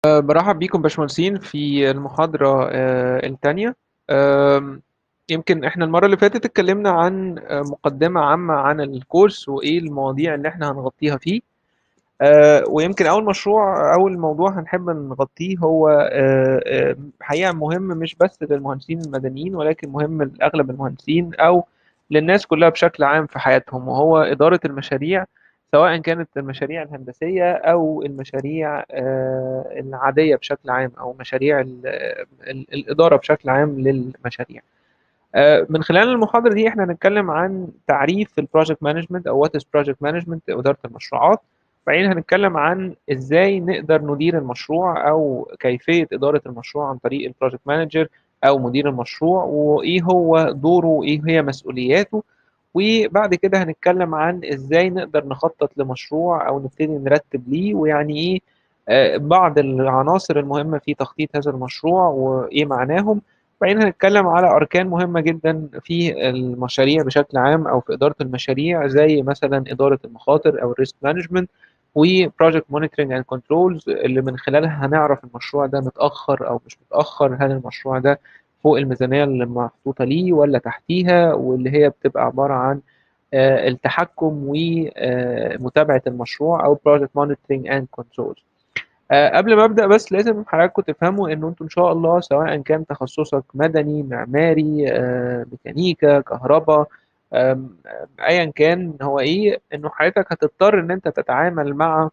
برحب بيكم باشمهندسين في المحاضرة آه، التانية آم، يمكن احنا المرة اللي فاتت اتكلمنا عن آه، مقدمة عامة عن الكورس وايه المواضيع اللي احنا هنغطيها فيه آه، ويمكن أول مشروع أول موضوع هنحب نغطيه هو آه، آه، حقيقة مهم مش بس للمهندسين المدنيين ولكن مهم لأغلب المهندسين أو للناس كلها بشكل عام في حياتهم وهو إدارة المشاريع سواء كانت المشاريع الهندسية أو المشاريع آه، العادية بشكل عام أو مشاريع ال- ال- الإدارة بشكل عام للمشاريع. آه، من خلال المحاضرة دي احنا هنتكلم عن تعريف البروجكت مانجمنت او وات از بروجكت مانجمنت إدارة المشروعات بعدين هنتكلم عن ازاي نقدر ندير المشروع او كيفية إدارة المشروع عن طريق البروجكت مانجر او مدير المشروع وايه هو دوره وايه هي مسؤولياته وبعد كده هنتكلم عن ازاي نقدر نخطط لمشروع او نبتدي نرتب ليه ويعني ايه آه، بعض العناصر المهمة في تخطيط هذا المشروع وايه معناهم بعدين هنتكلم على أركان مهمة جدا في المشاريع بشكل عام أو في إدارة المشاريع زي مثلا إدارة المخاطر أو الريسك مانجمنت وبروجكت مونيتورنج اند كنترولز اللي من خلالها هنعرف المشروع ده متأخر أو مش متأخر هل المشروع ده فوق الميزانية اللي محطوطة ليه ولا تحتيها واللي هي بتبقى عبارة عن آه، التحكم ومتابعة المشروع أو بروجكت مونيتورنج اند كنترولز آه، قبل ما ابدا بس لازم حضراتكم تفهموا ان انتوا ان شاء الله سواء كان تخصصك مدني معماري آه، ميكانيكا كهرباء آم، آم، ايا كان هو ايه انه حضرتك هتضطر ان انت تتعامل مع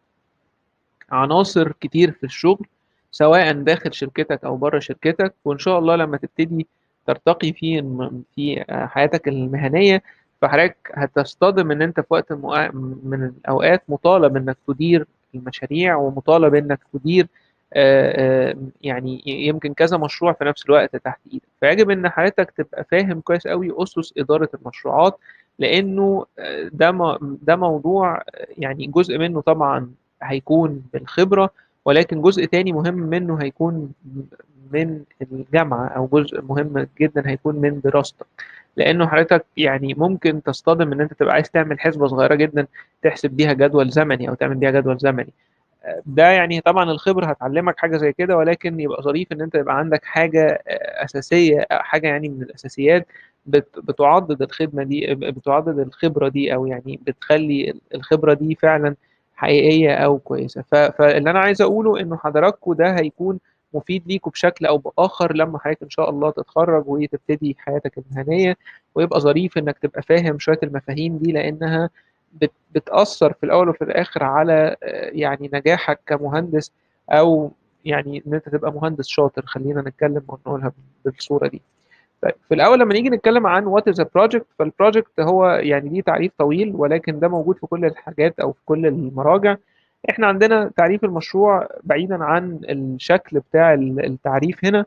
عناصر كتير في الشغل سواء داخل شركتك او بره شركتك وان شاء الله لما تبتدي ترتقي في في حياتك المهنيه فحضرتك هتصطدم ان انت في وقت مؤ- من الاوقات مطالب انك تدير المشاريع ومطالب انك تدير آه، آه، يعني يمكن كذا مشروع في نفس الوقت تحت ايدك فيجب ان حضرتك تبقى فاهم كويس قوي اسس اداره المشروعات لانه آه، ده م- ده موضوع آه، يعني جزء منه طبعا هيكون بالخبرة ولكن جزء تاني مهم منه هيكون من الجامعة أو جزء مهم جدا هيكون من دراستك لأنه حضرتك يعني ممكن تصطدم إن أنت تبقى عايز تعمل حسبة صغيرة جدا تحسب بيها جدول زمني أو تعمل بيها جدول زمني ده يعني طبعا الخبرة هتعلمك حاجة زي كده ولكن يبقى ظريف إن أنت يبقى عندك حاجة أساسية حاجة يعني من الأساسيات بت- بتعضد الخدمة دي بتعضد الخبرة دي أو يعني بتخلي الخبرة دي فعلا حقيقية أو كويسة ف- فاللي أنا عايز أقوله إنه حضراتكم ده هيكون مفيد ليكم بشكل أو بآخر لما حضرتك إن شاء الله تتخرج وتبتدي حياتك المهنية ويبقى ظريف إنك تبقى فاهم شوية المفاهيم دي لأنها بت- بتأثر في الأول وفي الآخر على آه، يعني نجاحك كمهندس أو يعني إن أنت تبقى مهندس شاطر خلينا نتكلم ونقولها بالصورة دي. طيب في الأول لما نيجي نتكلم عن what is a project فالبروجكت هو يعني ليه تعريف طويل ولكن ده موجود في كل الحاجات أو في كل المراجع. إحنا عندنا تعريف المشروع بعيدا عن الشكل بتاع التعريف هنا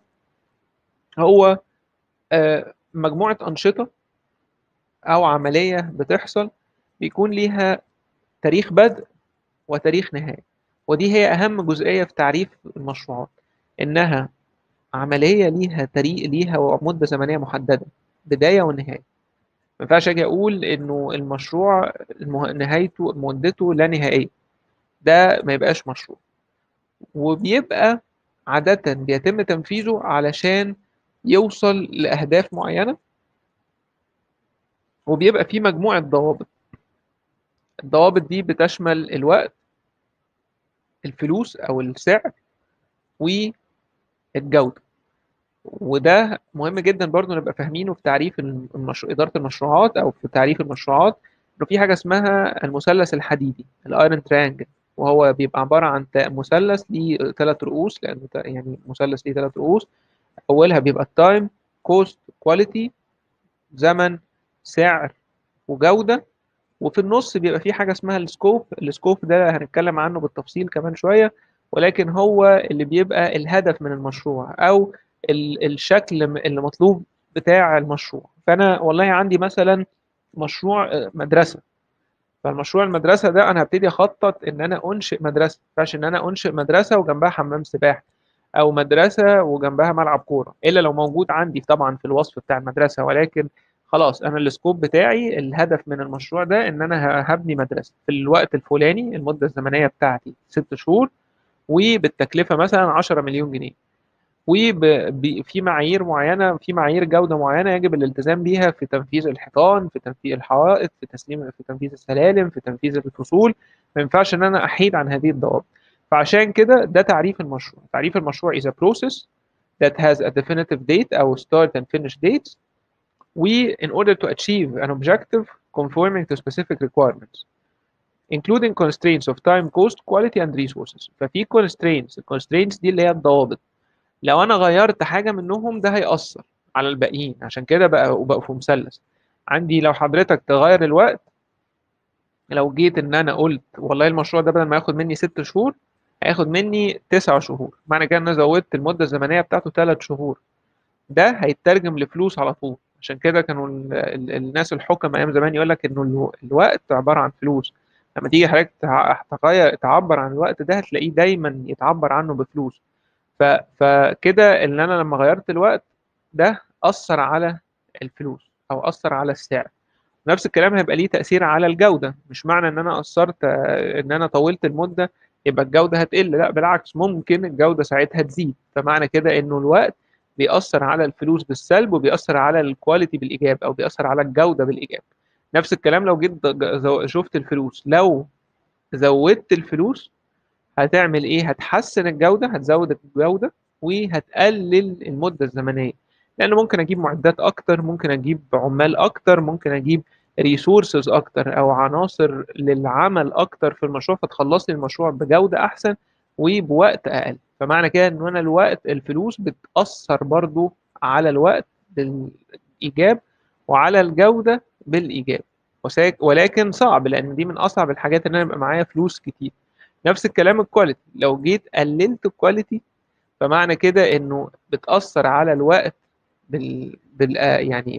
هو آه، مجموعة أنشطة أو عملية بتحصل بيكون ليها تاريخ بدء وتاريخ نهاية ودي هي أهم جزئية في تعريف المشروعات إنها عملية ليها تاريخ ليها مدة زمنية محددة بداية ونهاية ما ينفعش أجي أقول إنه المشروع المه... نهايته مدته لا نهائية ده ما يبقاش مشروع وبيبقى عادة بيتم تنفيذه علشان يوصل لأهداف معينة وبيبقى فيه مجموعة ضوابط الضوابط دي بتشمل الوقت الفلوس أو السعر والجودة وده مهم جدا برضو نبقى فاهمينه في تعريف المشروع إدارة المشروعات أو في تعريف المشروعات إنه في حاجة اسمها المثلث الحديدي الأيرون تريانجل وهو بيبقى عبارة عن تا- مثلث ليه ثلاث رؤوس لأنه تا- يعني مثلث ليه ثلاث رؤوس أولها بيبقى التايم كوست كواليتي زمن سعر وجودة وفي النص بيبقى في حاجة اسمها السكوب السكوب ده هنتكلم عنه بالتفصيل كمان شوية ولكن هو اللي بيبقى الهدف من المشروع أو ال- الشكل اللي مطلوب بتاع المشروع فأنا والله عندي مثلا مشروع آه، مدرسة فالمشروع المدرسة ده أنا هبتدي أخطط إن أنا أنشئ مدرسة ما ينفعش إن أنا أنشئ مدرسة وجنبها حمام سباحة أو مدرسة وجنبها ملعب كورة إلا لو موجود عندي طبعا في الوصف بتاع المدرسة ولكن خلاص أنا السكوب بتاعي الهدف من المشروع ده إن أنا ه- هبني مدرسة في الوقت الفلاني المدة الزمنية بتاعتي ست شهور وبالتكلفه مثلا 10 مليون جنيه وفي معايير معينه في معايير جوده معينه يجب الالتزام بيها في تنفيذ الحيطان في تنفيذ الحوائط في تسليم في تنفيذ السلالم في تنفيذ الفصول ما ينفعش ان انا احيد عن هذه الضوابط فعشان كده ده تعريف المشروع تعريف المشروع is a process that has a definitive date أو start and finish dates we in order to achieve an objective conforming to specific requirements including constraints of time, cost, quality and resources ففي constraints الconstraints دي اللي هي الضوابط لو انا غيرت حاجه منهم ده هيأثر على الباقيين عشان كده بقى بقوا في مثلث عندي لو حضرتك تغير الوقت لو جيت ان انا قلت والله المشروع ده بدل ما ياخد مني ست شهور هياخد مني تسع شهور معنى كده ان انا زودت المده الزمنيه بتاعته ثلاث شهور ده هيترجم لفلوس على طول عشان كده كانوا ال ال الناس الحكم ايام زمان يقول لك انه الوقت عباره عن فلوس لما تيجي حضرتك تغير تعبر عن الوقت ده هتلاقيه دايما يتعبر عنه بفلوس فكده ان انا لما غيرت الوقت ده اثر على الفلوس او اثر على السعر نفس الكلام هيبقى ليه تاثير على الجوده مش معنى ان انا اثرت ان انا طولت المده يبقى الجوده هتقل لا بالعكس ممكن الجوده ساعتها تزيد فمعنى كده انه الوقت بيأثر على الفلوس بالسلب وبيأثر على الكواليتي بالإيجاب أو بيأثر على الجودة بالإيجاب نفس الكلام لو جيت شفت الفلوس لو زودت الفلوس هتعمل ايه هتحسن الجودة هتزود الجودة وهتقلل المدة الزمنية لأن ممكن أجيب معدات أكتر ممكن أجيب عمال أكتر ممكن أجيب ريسورسز أكتر أو عناصر للعمل أكتر في المشروع فتخلص لي المشروع بجودة أحسن وبوقت أقل فمعنى كده إن أنا الوقت الفلوس بتأثر برضو على الوقت بالإيجاب وعلى الجودة بالإيجاب ولكن صعب لأن دي من أصعب الحاجات إن أنا يبقى معايا فلوس كتير نفس الكلام الكواليتي لو جيت قللت الكواليتي فمعنى كده انه بتاثر على الوقت بال, بال... يعني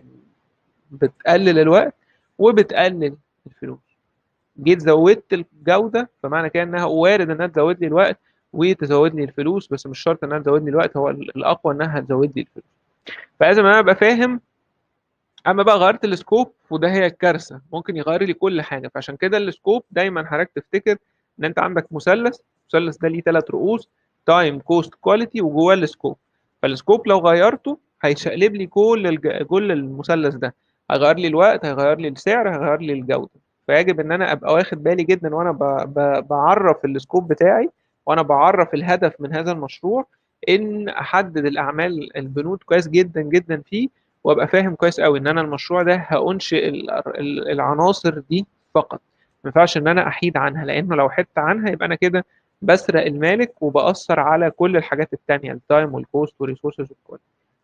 بتقلل الوقت وبتقلل الفلوس جيت زودت الجوده فمعنى كده انها وارد انها تزود لي الوقت وتزود لي الفلوس بس مش شرط انها تزود لي الوقت هو الاقوى انها تزود لي الفلوس فلازم انا ابقى فاهم اما بقى غيرت السكوب وده هي الكارثه ممكن يغير لي كل حاجه فعشان كده السكوب دايما حضرتك تفتكر ان انت عندك مثلث المثلث ده ليه ثلاث رؤوس تايم كوست كواليتي وجواه السكوب فالسكوب لو غيرته هيشقلب لي كل الج... كل المثلث ده هيغير لي الوقت هيغير لي السعر هيغير لي الجوده فيجب ان انا ابقى واخد بالي جدا وانا ب... ب... بعرف السكوب بتاعي وانا بعرف الهدف من هذا المشروع ان احدد الاعمال البنود كويس جدا جدا فيه وابقى فاهم كويس قوي ان انا المشروع ده هانشئ العناصر دي فقط ما ينفعش ان انا احيد عنها لانه لو حدت عنها يبقى انا كده بسرق المالك وباثر على كل الحاجات التانية التايم والكوست والريسورسز والكل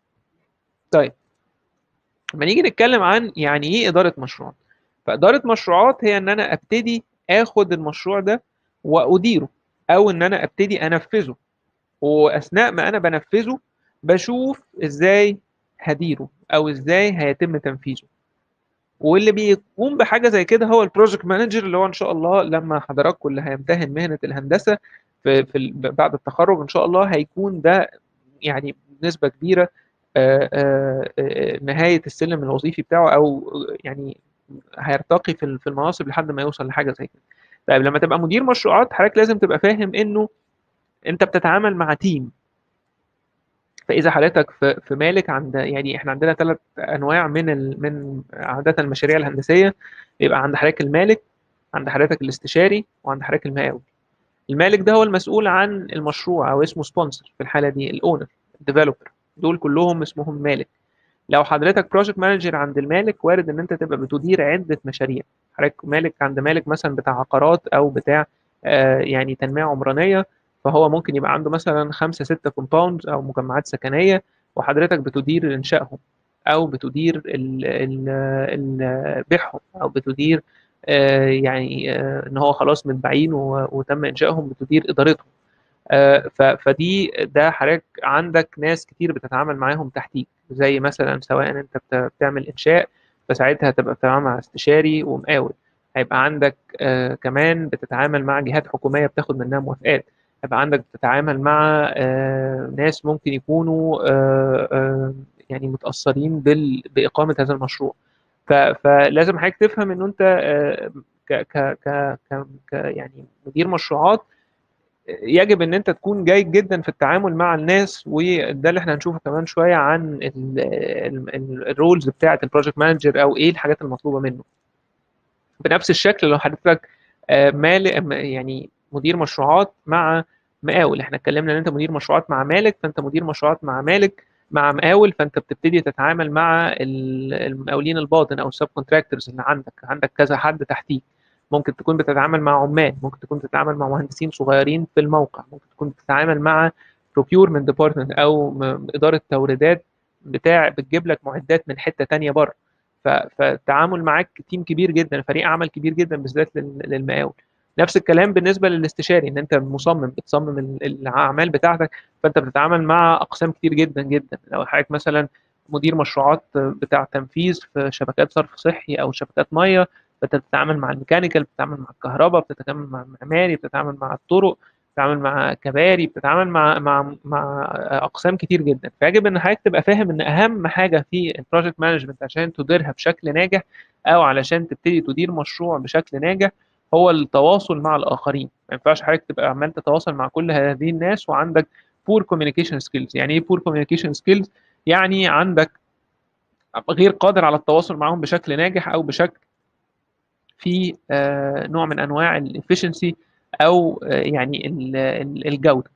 طيب لما نيجي نتكلم عن يعني ايه اداره مشروعات فاداره مشروعات هي ان انا ابتدي اخد المشروع ده واديره او ان انا ابتدي انفذه واثناء ما انا بنفذه بشوف ازاي هديره او ازاي هيتم تنفيذه واللي بيقوم بحاجه زي كده هو البروجكت مانجر اللي هو ان شاء الله لما حضراتكم اللي هيمتهن مهنه الهندسه في, في بعد التخرج ان شاء الله هيكون ده يعني بنسبه كبيره آآ آآ نهايه السلم الوظيفي بتاعه او يعني هيرتقي في في المناصب لحد ما يوصل لحاجه زي كده. طيب لما تبقى مدير مشروعات حضرتك لازم تبقى فاهم انه انت بتتعامل مع تيم فاذا حضرتك في في مالك عند يعني احنا عندنا ثلاث انواع من ال من عاده المشاريع الهندسيه يبقى عند حضرتك المالك عند حضرتك الاستشاري وعند حضرتك المقاول المالك ده هو المسؤول عن المشروع او اسمه سبونسر في الحاله دي الاونر الديفلوبر دول كلهم اسمهم مالك لو حضرتك بروجكت مانجر عند المالك وارد ان انت تبقى بتدير عده مشاريع حضرتك مالك عند مالك مثلا بتاع عقارات او بتاع آه يعني تنميه عمرانيه فهو ممكن يبقى عنده مثلا خمسة ستة كومباوند أو مجمعات سكنية وحضرتك بتدير إنشائهم أو بتدير ال ال ال بيعهم أو بتدير آه يعني آه إن هو خلاص متباعين وتم إنشائهم بتدير إدارتهم آه فدي ده حضرتك عندك ناس كتير بتتعامل معاهم تحتيك زي مثلا سواء أنت بتعمل إنشاء فساعتها تبقى بتتعامل مع استشاري ومقاول هيبقى عندك آه كمان بتتعامل مع جهات حكوميه بتاخد منها موافقات هيبقى عندك بتتعامل مع آه ناس ممكن يكونوا آه آه يعني متاثرين باقامه هذا المشروع فلازم حضرتك تفهم انه انت ك ك ك ك يعني مدير مشروعات يجب ان انت تكون جيد جدا في التعامل مع الناس وده اللي احنا هنشوفه كمان شويه عن الرولز بتاعه البروجكت مانجر او ايه الحاجات المطلوبه منه بنفس الشكل لو حضرتك مالك يعني مدير مشروعات مع مقاول احنا اتكلمنا ان انت مدير مشروعات مع مالك فانت مدير مشروعات مع مالك مع مقاول فانت بتبتدي تتعامل مع المقاولين الباطن او السب كونتراكتورز اللي عندك عندك كذا حد تحتيك ممكن تكون بتتعامل مع عمال ممكن تكون بتتعامل مع مهندسين صغيرين في الموقع ممكن تكون بتتعامل مع procurement department او اداره توريدات بتاع بتجيب لك معدات من حته تانية بره فالتعامل معاك تيم كبير جدا فريق عمل كبير جدا بالذات للمقاول نفس الكلام بالنسبه للاستشاري ان انت مصمم بتصمم الاعمال بتاعتك فانت بتتعامل مع اقسام كتير جدا جدا لو حضرتك مثلا مدير مشروعات بتاع تنفيذ في شبكات صرف صحي او شبكات ميه فانت بتتعامل مع الميكانيكال بتتعامل مع الكهرباء بتتعامل مع المعماري بتتعامل مع الطرق بتتعامل مع كباري بتتعامل مع مع مع اقسام كتير جدا فيجب ان حضرتك تبقى فاهم ان اهم حاجه في البروجكت مانجمنت عشان تديرها بشكل ناجح او علشان تبتدي تدير مشروع بشكل ناجح هو التواصل مع الاخرين ما ينفعش حضرتك تبقى عمال تتواصل مع كل هذه الناس وعندك بور كوميونيكيشن سكيلز يعني ايه بور كوميونيكيشن سكيلز يعني عندك غير قادر على التواصل معهم بشكل ناجح او بشكل في نوع من انواع الافشنسي او يعني الجوده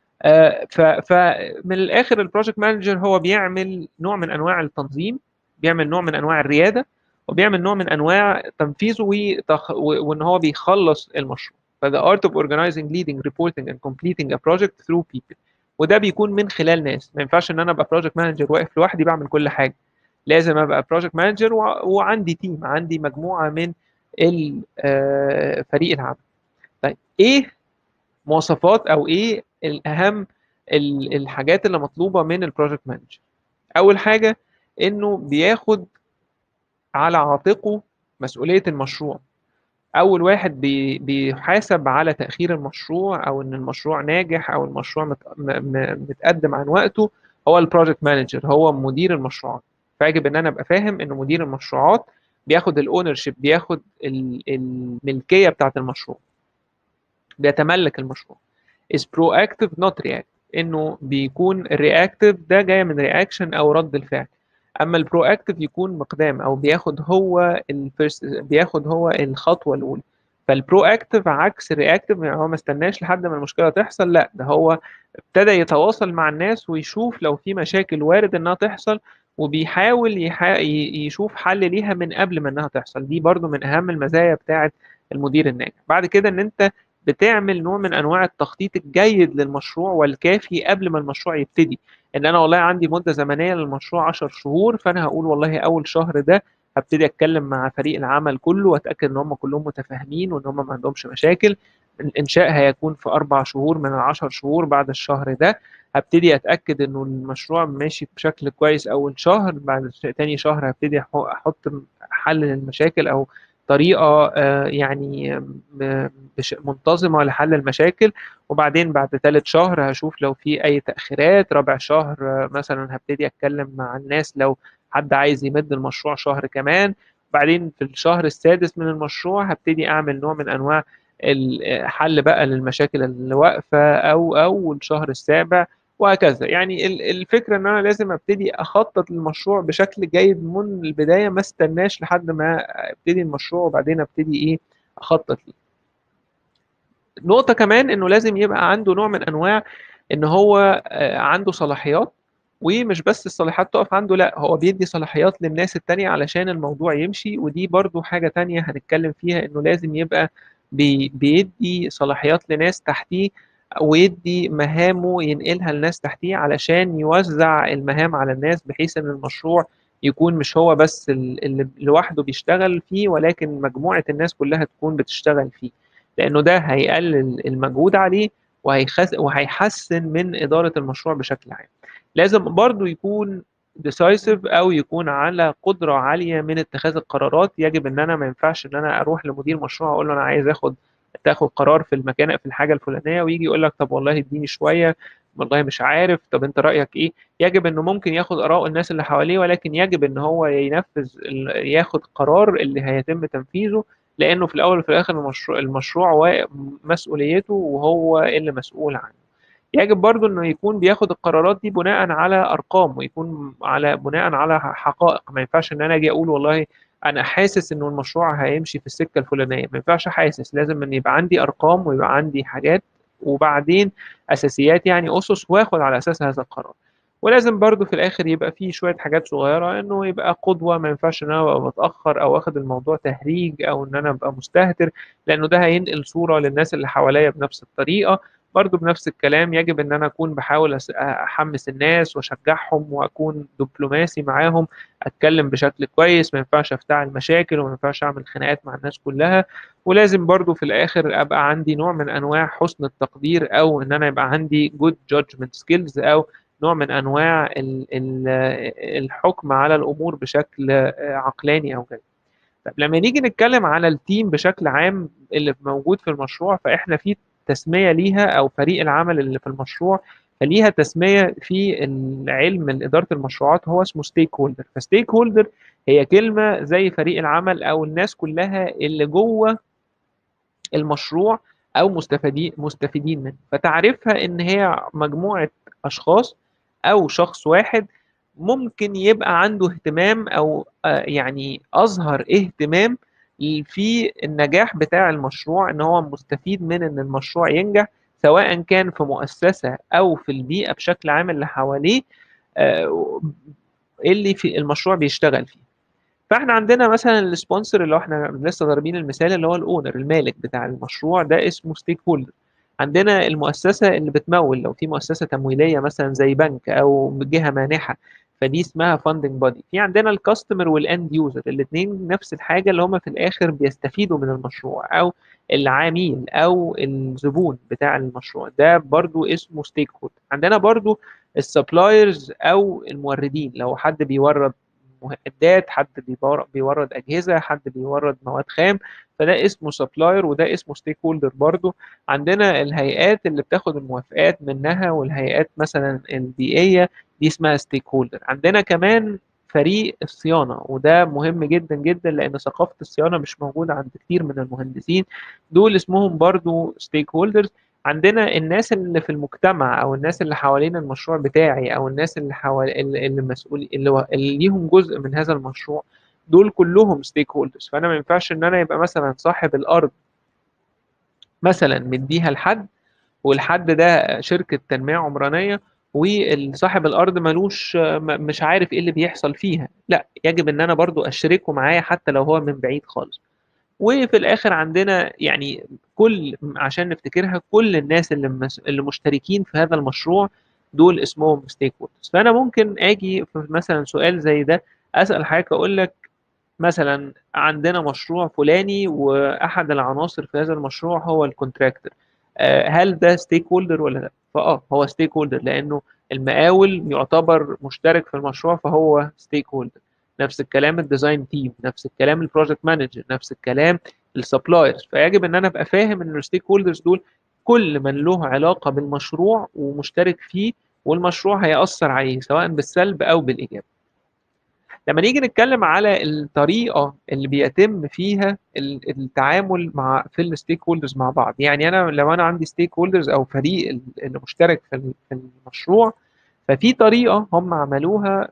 فمن الاخر البروجكت مانجر هو بيعمل نوع من انواع التنظيم بيعمل نوع من انواع الرياده وبيعمل نوع من انواع تنفيذه وتخ... وان هو بيخلص المشروع فذا art of organizing leading reporting and completing a project through people وده بيكون من خلال ناس ما ينفعش ان انا ابقى بروجكت مانجر واقف لوحدي بعمل كل حاجه لازم ابقى بروجكت مانجر و... وعندي تيم عندي مجموعه من فريق العمل طيب ايه مواصفات او ايه الاهم الحاجات اللي مطلوبه من البروجكت مانجر اول حاجه انه بياخد على عاتقه مسؤوليه المشروع اول واحد بي بيحاسب على تاخير المشروع او ان المشروع ناجح او المشروع مت متقدم عن وقته هو البروجكت مانجر هو مدير المشروعات فيجب ان انا ابقى فاهم ان مدير المشروعات بياخد الاونر شيب بياخد الملكيه بتاعه المشروع بيتملك المشروع is proactive not react انه بيكون الرياكتيف ده جاي من رياكشن او رد الفعل اما البرواكتيف يكون مقدام او بياخد هو الفيرست بياخد هو الخطوه الاولى فالبرواكتيف عكس الرياكتيف يعني هو ما استناش لحد ما المشكله تحصل لا ده هو ابتدى يتواصل مع الناس ويشوف لو في مشاكل وارد انها تحصل وبيحاول يحا... يشوف حل ليها من قبل ما انها تحصل دي برضو من اهم المزايا بتاعه المدير الناجح بعد كده ان انت بتعمل نوع من انواع التخطيط الجيد للمشروع والكافي قبل ما المشروع يبتدي ان انا والله عندي مده زمنيه للمشروع 10 شهور فانا هقول والله اول شهر ده هبتدي اتكلم مع فريق العمل كله واتاكد ان هم كلهم متفاهمين وان هم ما عندهمش مشاكل الانشاء هيكون في اربع شهور من العشر شهور بعد الشهر ده هبتدي اتاكد انه المشروع ماشي بشكل كويس اول شهر بعد تاني شهر هبتدي احط حل للمشاكل او طريقه يعني منتظمه لحل المشاكل وبعدين بعد ثالث شهر هشوف لو في اي تاخيرات رابع شهر مثلا هبتدي اتكلم مع الناس لو حد عايز يمد المشروع شهر كمان بعدين في الشهر السادس من المشروع هبتدي اعمل نوع من انواع الحل بقى للمشاكل اللي واقفه او او الشهر السابع وهكذا يعني الفكره ان انا لازم ابتدي اخطط للمشروع بشكل جيد من البدايه ما استناش لحد ما ابتدي المشروع وبعدين ابتدي ايه اخطط ليه نقطه كمان انه لازم يبقى عنده نوع من انواع ان هو عنده صلاحيات ومش بس الصلاحيات تقف عنده لا هو بيدي صلاحيات للناس التانية علشان الموضوع يمشي ودي برضو حاجة تانية هنتكلم فيها انه لازم يبقى بي بيدي صلاحيات لناس تحتيه ويدي مهامه ينقلها لناس تحتيه علشان يوزع المهام على الناس بحيث ان المشروع يكون مش هو بس اللي لوحده بيشتغل فيه ولكن مجموعة الناس كلها تكون بتشتغل فيه لأنه ده هيقلل المجهود عليه وهيخس وهيحسن من إدارة المشروع بشكل عام لازم برضو يكون decisive او يكون على قدره عاليه من اتخاذ القرارات يجب ان انا ما ينفعش ان انا اروح لمدير مشروع اقول له انا عايز اخد تاخد قرار في المكان في الحاجه الفلانيه ويجي يقول لك طب والله اديني شويه والله مش عارف طب انت رايك ايه يجب انه ممكن ياخد اراء الناس اللي حواليه ولكن يجب ان هو ينفذ ياخد قرار اللي هيتم تنفيذه لانه في الاول وفي الاخر المشروع المشروع مسؤوليته وهو اللي مسؤول عنه يجب برضو انه يكون بياخد القرارات دي بناء على ارقام ويكون على بناء على حقائق ما ينفعش ان انا اجي اقول والله انا حاسس انه المشروع هيمشي في السكه الفلانيه ما ينفعش حاسس لازم ان يبقى عندي ارقام ويبقى عندي حاجات وبعدين اساسيات يعني اسس واخد على اساس هذا القرار ولازم برضو في الاخر يبقى فيه شويه حاجات صغيره انه يبقى قدوه ما ينفعش ان انا ابقى بتاخر او واخد الموضوع تهريج او ان انا ابقى مستهتر لانه ده هينقل صوره للناس اللي حواليا بنفس الطريقه برضو بنفس الكلام يجب ان انا اكون بحاول احمس الناس واشجعهم واكون دبلوماسي معاهم اتكلم بشكل كويس ما ينفعش افتعل مشاكل وما ينفعش اعمل خناقات مع الناس كلها ولازم برضو في الاخر ابقى عندي نوع من انواع حسن التقدير او ان انا يبقى عندي good judgment skills او نوع من انواع الحكم على الامور بشكل عقلاني او كده طب لما نيجي نتكلم على التيم بشكل عام اللي موجود في المشروع فاحنا في تسميه ليها او فريق العمل اللي في المشروع فليها تسميه في العلم اداره المشروعات هو اسمه ستيك هولدر فستيك هولدر هي كلمه زي فريق العمل او الناس كلها اللي جوه المشروع او مستفيدين مستفيدين منه فتعرفها ان هي مجموعه اشخاص او شخص واحد ممكن يبقى عنده اهتمام او يعني اظهر اهتمام في النجاح بتاع المشروع ان هو مستفيد من ان المشروع ينجح سواء كان في مؤسسه او في البيئه بشكل عام اللي حواليه اللي في المشروع بيشتغل فيه فاحنا عندنا مثلا السبونسر اللي هو احنا لسه ضاربين المثال اللي هو الاونر المالك بتاع المشروع ده اسمه ستيك هولدر عندنا المؤسسه اللي بتمول لو في مؤسسه تمويليه مثلا زي بنك او جهه مانحه فدي اسمها فاندنج بودي في عندنا الكاستمر والاند يوزر الاثنين نفس الحاجه اللي هم في الاخر بيستفيدوا من المشروع او العميل او الزبون بتاع المشروع ده برضو اسمه ستيك هولدر عندنا برضو السبلايرز او الموردين لو حد بيورد معدات حد بيورد اجهزه حد بيورد مواد خام فده اسمه سبلاير وده اسمه ستيك هولدر برضه عندنا الهيئات اللي بتاخد الموافقات منها والهيئات مثلا البيئيه دي اسمها ستيك هولدر عندنا كمان فريق الصيانه وده مهم جدا جدا لان ثقافه الصيانه مش موجوده عند كتير من المهندسين دول اسمهم برضو ستيك هولدرز عندنا الناس اللي في المجتمع او الناس اللي حوالين المشروع بتاعي او الناس اللي حوالي اللي مسؤول اللي, اللي ليهم جزء من هذا المشروع دول كلهم ستيك هولدرز فانا ما ينفعش ان انا يبقى مثلا صاحب الارض مثلا مديها لحد والحد ده شركه تنميه عمرانيه وصاحب الارض ملوش مش عارف ايه اللي بيحصل فيها لا يجب ان انا برضو اشركه معايا حتى لو هو من بعيد خالص وفي الاخر عندنا يعني كل عشان نفتكرها كل الناس اللي مس... اللي مشتركين في هذا المشروع دول اسمهم ستيك هولدرز فانا ممكن اجي في مثلا سؤال زي ده اسال حضرتك اقول لك مثلا عندنا مشروع فلاني واحد العناصر في هذا المشروع هو الكونتراكتور هل ده ستيك هولدر ولا لا فاه هو ستيك هولدر لانه المقاول يعتبر مشترك في المشروع فهو ستيك هولدر نفس الكلام الديزاين تيم نفس الكلام البروجكت مانجر نفس الكلام السبلايرز فيجب ان انا ابقى فاهم ان الستيك هولدرز دول كل من له علاقه بالمشروع ومشترك فيه والمشروع هيأثر عليه سواء بالسلب او بالايجاب لما نيجي نتكلم على الطريقه اللي بيتم فيها التعامل مع في الستيك هولدرز مع بعض يعني انا لو انا عندي ستيك هولدرز او فريق اللي مشترك في المشروع ففي طريقه هم عملوها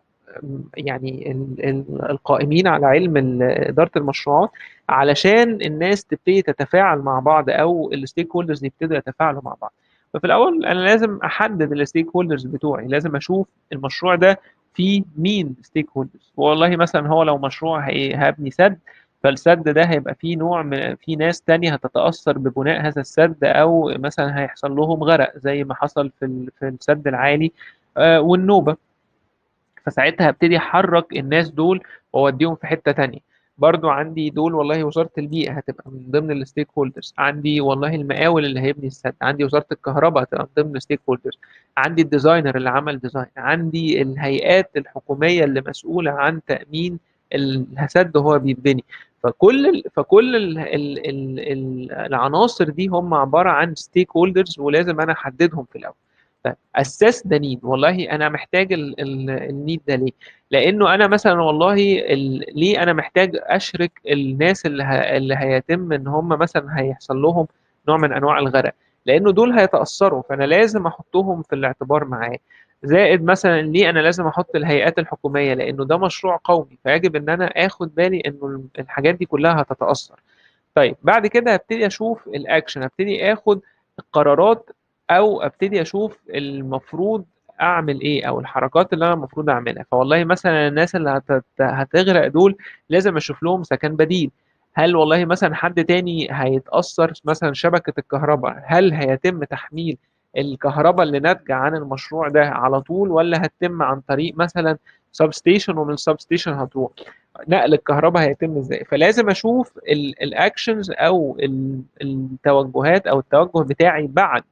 يعني القائمين على علم اداره المشروعات علشان الناس تبتدي تتفاعل مع بعض او الستيك هولدرز يبتدوا يتفاعلوا مع بعض ففي الاول انا لازم احدد الستيك هولدرز بتوعي لازم اشوف المشروع ده فيه مين ستيك هولدرز والله مثلا هو لو مشروع هبني سد فالسد ده هيبقى فيه نوع من في ناس تانية هتتأثر ببناء هذا السد أو مثلا هيحصل لهم غرق زي ما حصل في في السد العالي والنوبة فساعتها هبتدي احرك الناس دول واوديهم في حته تانية برضو عندي دول والله وزاره البيئه هتبقى من ضمن الستيك هولدرز عندي والله المقاول اللي هيبني السد عندي وزاره الكهرباء هتبقى من ضمن الستيك هولدرز عندي الديزاينر اللي عمل ديزاين عندي الهيئات الحكوميه اللي مسؤوله عن تامين السد وهو بيتبني فكل ال فكل ال ال ال ال العناصر دي هم عباره عن ستيك هولدرز ولازم انا احددهم في الاول طيب اسس ده نيد والله انا محتاج النيد ده ليه لانه انا مثلا والله ال... ليه انا محتاج اشرك الناس اللي, ه... اللي هيتم ان هم مثلا هيحصل لهم نوع من انواع الغرق لانه دول هيتاثروا فانا لازم احطهم في الاعتبار معايا زائد مثلا ليه انا لازم احط الهيئات الحكوميه لانه ده مشروع قومي فيجب ان انا اخد بالي انه الحاجات دي كلها هتتاثر طيب بعد كده هبتدي اشوف الاكشن هبتدي اخد القرارات او ابتدي اشوف المفروض اعمل ايه او الحركات اللي انا المفروض اعملها فوالله مثلا الناس اللي هتت... هتغرق دول لازم اشوف لهم سكن بديل هل والله مثلا حد تاني هيتاثر مثلا شبكه الكهرباء هل هيتم تحميل الكهرباء اللي ناتجه عن المشروع ده على طول ولا هتتم عن طريق مثلا سب ستيشن ومن السب ستيشن هتروح نقل الكهرباء هيتم ازاي فلازم اشوف الاكشنز او التوجهات او التوجه بتاعي بعد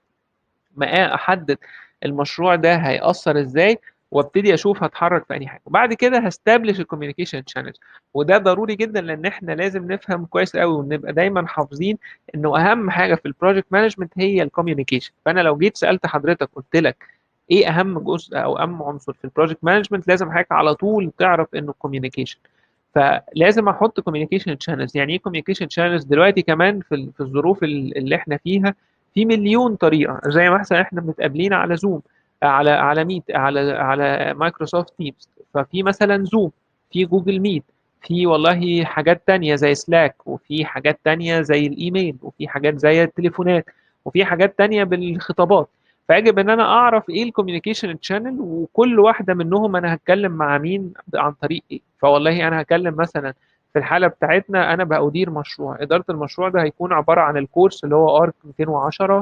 ما احدد المشروع ده هيأثر ازاي وابتدي اشوف هتحرك في انهي حاجه وبعد كده هستبلش الكوميونيكيشن شانل وده ضروري جدا لان احنا لازم نفهم كويس قوي ونبقى دايما حافظين انه اهم حاجه في البروجكت مانجمنت هي الكوميونيكيشن فانا لو جيت سالت حضرتك قلت لك ايه اهم جزء او اهم عنصر في البروجكت مانجمنت لازم حضرتك على طول تعرف انه الكوميونيكيشن فلازم احط كوميونيكيشن شانلز يعني ايه كوميونيكيشن شانلز دلوقتي كمان في في الظروف اللي احنا فيها في مليون طريقه زي ما مثلا احنا متقابلين على زوم على على ميت على على مايكروسوفت تيمز ففي مثلا زوم في جوجل ميت في والله حاجات تانية زي سلاك وفي حاجات تانية زي الايميل وفي حاجات زي التليفونات وفي حاجات تانية بالخطابات فيجب ان انا اعرف ايه الكوميونيكيشن تشانل وكل واحده منهم انا هتكلم مع مين عن طريق ايه فوالله انا هكلم مثلا في الحاله بتاعتنا انا بأدير مشروع اداره المشروع ده هيكون عباره عن الكورس اللي هو ارك 210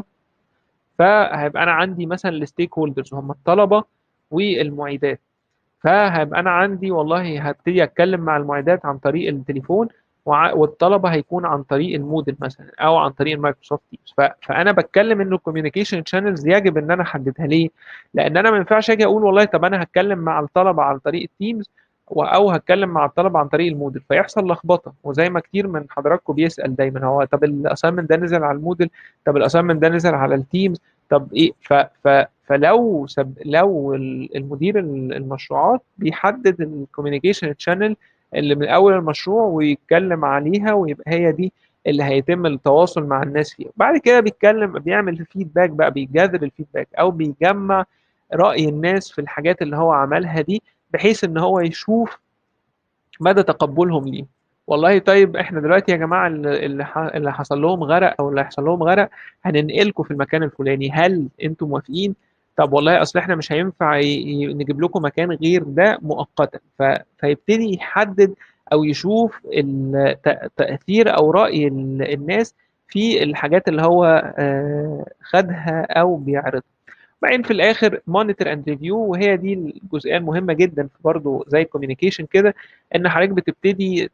فهيبقى انا عندي مثلا الستيك هولدرز هم الطلبه والمعيدات فهيبقى انا عندي والله هبتدي اتكلم مع المعيدات عن طريق التليفون والطلبه هيكون عن طريق المودل مثلا او عن طريق المايكروسوفت تيمز فانا بتكلم انه الكوميونيكيشن شانلز يجب ان انا احددها ليه لان انا ما ينفعش اجي اقول والله طب انا هتكلم مع الطلبه عن طريق التيمز او هتكلم مع الطلبه عن طريق الموديل فيحصل لخبطه وزي ما كتير من حضراتكم بيسال دايما هو طب الاساينمنت ده نزل على الموديل طب الاساينمنت ده نزل على التيمز طب ايه ف ف فلو سب لو المدير المشروعات بيحدد الكوميونيكيشن تشانل اللي من اول المشروع ويتكلم عليها ويبقى هي دي اللي هيتم التواصل مع الناس فيها بعد كده بيتكلم بيعمل فيدباك بقى بيجذب الفيدباك او بيجمع راي الناس في الحاجات اللي هو عملها دي بحيث ان هو يشوف مدى تقبلهم ليه والله طيب احنا دلوقتي يا جماعه اللي اللي حصل لهم غرق او اللي هيحصل لهم غرق هننقلكم في المكان الفلاني هل انتم موافقين طب والله اصل احنا مش هينفع نجيب لكم مكان غير ده مؤقتا فيبتدي يحدد او يشوف تاثير او راي الناس في الحاجات اللي هو خدها او بيعرضها بعدين في الاخر مونيتور اند ريفيو وهي دي الجزئيه المهمه جدا في برضه زي الكوميونيكيشن كده ان حضرتك بتبتدي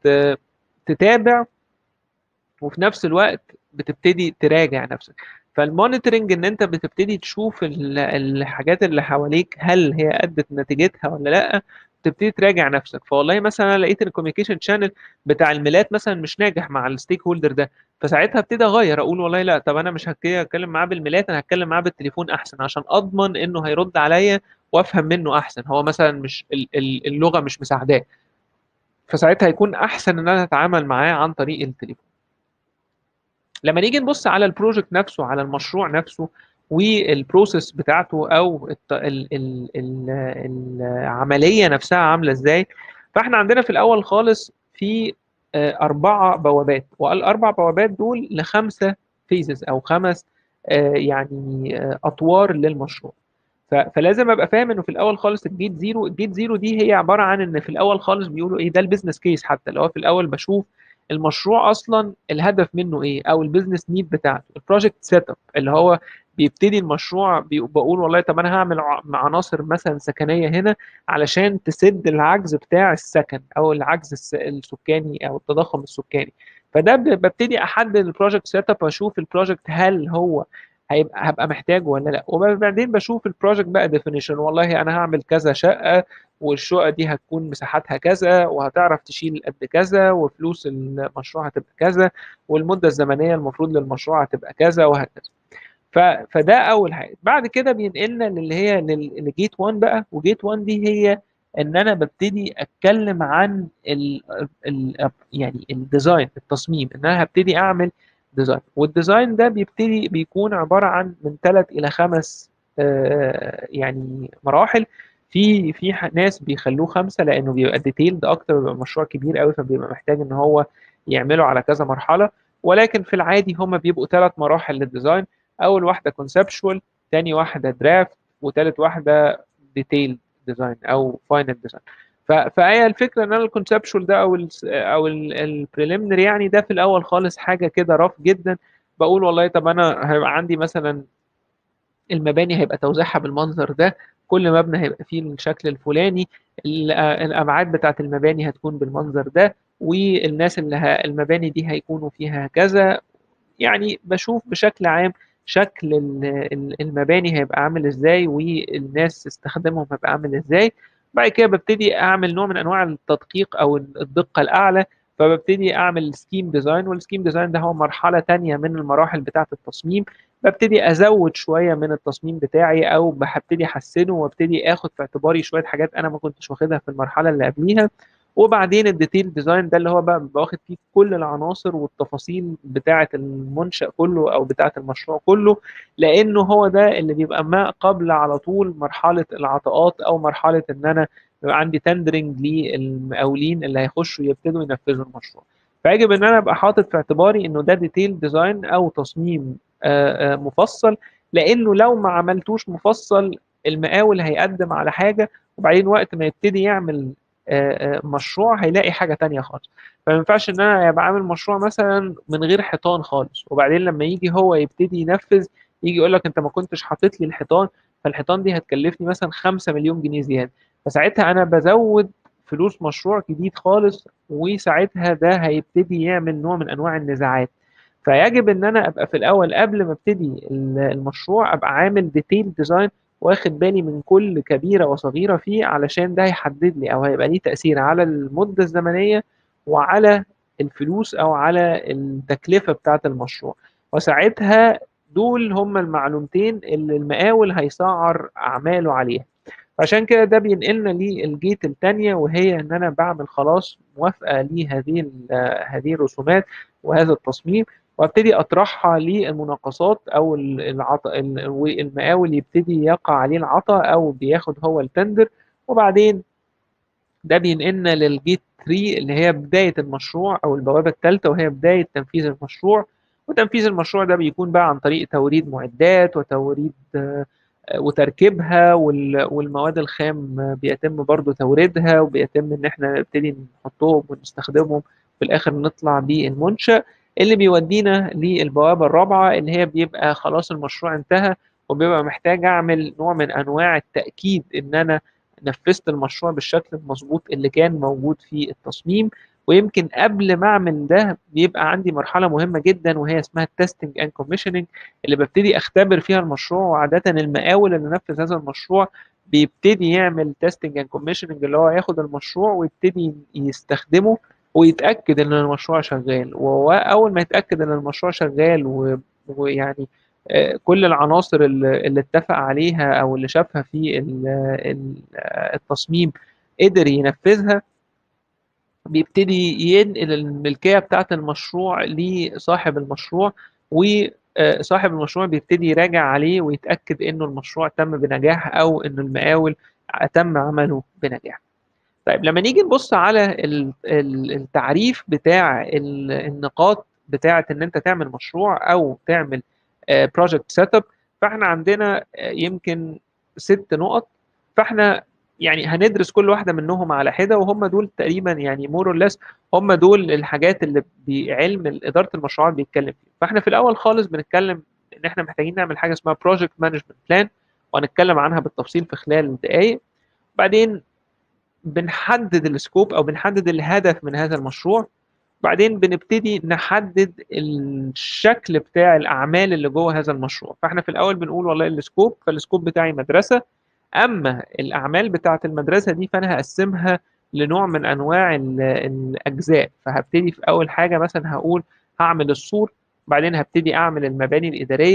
تتابع وفي نفس الوقت بتبتدي تراجع نفسك فالمونيتورنج ان انت بتبتدي تشوف الحاجات اللي حواليك هل هي ادت نتيجتها ولا لا تبتدي تراجع نفسك فوالله مثلا انا لقيت الكوميونيكيشن شانل بتاع الميلاد مثلا مش ناجح مع الستيك هولدر ده فساعتها ابتدي اغير اقول والله لا طب انا مش هبتدي اتكلم معاه بالميلاد انا هتكلم معاه بالتليفون احسن عشان اضمن انه هيرد عليا وافهم منه احسن هو مثلا مش اللغه مش مساعداه فساعتها هيكون احسن ان انا اتعامل معاه عن طريق التليفون لما نيجي نبص على البروجكت نفسه على المشروع نفسه والبروسيس بتاعته او ال ال ال العمليه نفسها عامله ازاي فاحنا عندنا في الاول خالص في اربعه بوابات والاربع بوابات دول لخمسه فيزز او خمس يعني اطوار للمشروع فلازم ابقى فاهم انه في الاول خالص الجيت زيرو الجيت زيرو دي هي عباره عن ان في الاول خالص بيقولوا ايه ده البيزنس كيس حتى اللي هو في الاول بشوف المشروع اصلا الهدف منه ايه او البيزنس نيد بتاعته البروجكت سيت اب اللي هو بيبتدي المشروع بقول والله طب انا هعمل عناصر مثلا سكنيه هنا علشان تسد العجز بتاع السكن او العجز السكاني او التضخم السكاني فده ببتدي احدد البروجكت سيت اب واشوف البروجكت هل هو هيبقى هبقى محتاجه ولا لا وبعدين بشوف البروجكت بقى ديفينيشن والله انا هعمل كذا شقه والشقه دي هتكون مساحتها كذا وهتعرف تشيل قد كذا وفلوس المشروع هتبقى كذا والمده الزمنيه المفروض للمشروع هتبقى كذا وهكذا فده اول حاجه بعد كده بينقلنا للي هي لجيت 1 بقى وجيت 1 دي هي ان انا ببتدي اتكلم عن ال ال يعني الديزاين التصميم ان انا هبتدي اعمل ديزاين والديزاين ده بيبتدي بيكون عباره عن من ثلاث الى خمس آه يعني مراحل في في ناس بيخلوه خمسه لانه بيبقى ديتيلد اكتر بيبقى مشروع كبير قوي فبيبقى محتاج ان هو يعمله على كذا مرحله ولكن في العادي هم بيبقوا ثلاث مراحل للديزاين اول واحده كونسبشوال ثاني واحده درافت وثالث واحده ديتيل ديزاين او فاينل ديزاين فهي الفكره ان انا الكونسبشوال ده او ال او البريليمنري يعني ده في الاول خالص حاجه كده رف جدا بقول والله طب انا هيبقى عندي مثلا المباني هيبقى توزيعها بالمنظر ده كل مبنى هيبقى فيه الشكل الفلاني الابعاد بتاعه المباني هتكون بالمنظر ده والناس اللي المباني دي هيكونوا فيها كذا يعني بشوف بشكل عام شكل المباني هيبقى عامل ازاي والناس استخدامهم هيبقى عامل ازاي بعد كده ببتدي اعمل نوع من انواع التدقيق او الدقه الاعلى فببتدي اعمل سكيم ديزاين والسكيم ديزاين ده هو مرحله تانية من المراحل بتاعه التصميم ببتدي ازود شويه من التصميم بتاعي او ببتدي احسنه وابتدي اخد في اعتباري شويه حاجات انا ما كنتش واخدها في المرحله اللي قبليها وبعدين الديتيل ديزاين ده اللي هو بقى واخد فيه كل العناصر والتفاصيل بتاعه المنشا كله او بتاعه المشروع كله لانه هو ده اللي بيبقى ما قبل على طول مرحله العطاءات او مرحله ان انا يبقى عندي تندرنج للمقاولين اللي هيخشوا يبتدوا ينفذوا المشروع فيجب ان انا ابقى حاطط في اعتباري انه ده ديتيل ديزاين او تصميم مفصل لانه لو ما عملتوش مفصل المقاول هيقدم على حاجه وبعدين وقت ما يبتدي يعمل مشروع هيلاقي حاجه تانية خالص فما ينفعش ان انا ابقى عامل مشروع مثلا من غير حيطان خالص وبعدين لما يجي هو يبتدي ينفذ يجي يقول لك انت ما كنتش حاطط لي الحيطان فالحيطان دي هتكلفني مثلا 5 مليون جنيه زياده فساعتها انا بزود فلوس مشروع جديد خالص وساعتها ده هيبتدي يعمل نوع من انواع النزاعات فيجب ان انا ابقى في الاول قبل ما ابتدي المشروع ابقى عامل ديتيل ديزاين واخد بالي من كل كبيره وصغيره فيه علشان ده هيحدد لي او هيبقى ليه تاثير على المده الزمنيه وعلى الفلوس او على التكلفه بتاعه المشروع وساعتها دول هم المعلومتين اللي المقاول هيسعر اعماله عليها عشان كده ده بينقلنا للجيت الثانيه وهي ان انا بعمل خلاص موافقه لهذه هذه الرسومات وهذا التصميم وابتدي اطرحها للمناقصات او العطاء المقاول يبتدي يقع عليه العطاء او بياخد هو التندر وبعدين ده بينقلنا للجيت 3 اللي هي بدايه المشروع او البوابه الثالثه وهي بدايه تنفيذ المشروع وتنفيذ المشروع ده بيكون بقى عن طريق توريد معدات وتوريد وتركيبها والمواد الخام بيتم برضو توريدها وبيتم ان احنا نبتدي نحطهم ونستخدمهم في الاخر نطلع بالمنشأ اللي بيودينا للبوابة الرابعة اللي هي بيبقى خلاص المشروع انتهى وبيبقى محتاج اعمل نوع من انواع التأكيد ان انا نفذت المشروع بالشكل المظبوط اللي كان موجود في التصميم ويمكن قبل ما اعمل ده بيبقى عندي مرحله مهمه جدا وهي اسمها التستنج اند كوميشننج اللي ببتدي اختبر فيها المشروع وعاده المقاول اللي نفذ هذا المشروع بيبتدي يعمل تستنج اند كوميشننج اللي هو ياخد المشروع ويبتدي يستخدمه ويتاكد ان المشروع شغال واول ما يتاكد ان المشروع شغال ويعني كل العناصر اللي اتفق عليها او اللي شافها في التصميم قدر ينفذها بيبتدي ينقل الملكيه بتاعه المشروع لصاحب المشروع وصاحب المشروع بيبتدي يراجع عليه ويتاكد انه المشروع تم بنجاح او انه المقاول تم عمله بنجاح طيب لما نيجي نبص على التعريف بتاع النقاط بتاعه ان انت تعمل مشروع او تعمل بروجكت سيت اب فاحنا عندنا يمكن ست نقط فاحنا يعني هندرس كل واحده منهم على حده وهم دول تقريبا يعني مور ليس هم دول الحاجات اللي بعلم اداره المشروعات بيتكلم فيها فاحنا في الاول خالص بنتكلم ان احنا محتاجين نعمل حاجه اسمها بروجكت مانجمنت بلان وهنتكلم عنها بالتفصيل في خلال دقائق بعدين بنحدد السكوب او بنحدد الهدف من هذا المشروع بعدين بنبتدي نحدد الشكل بتاع الاعمال اللي جوه هذا المشروع فاحنا في الاول بنقول والله السكوب فالسكوب بتاعي مدرسه اما الاعمال بتاعه المدرسه دي فانا هقسمها لنوع من انواع الاجزاء فهبتدي في اول حاجه مثلا هقول هعمل السور بعدين هبتدي اعمل المباني الاداريه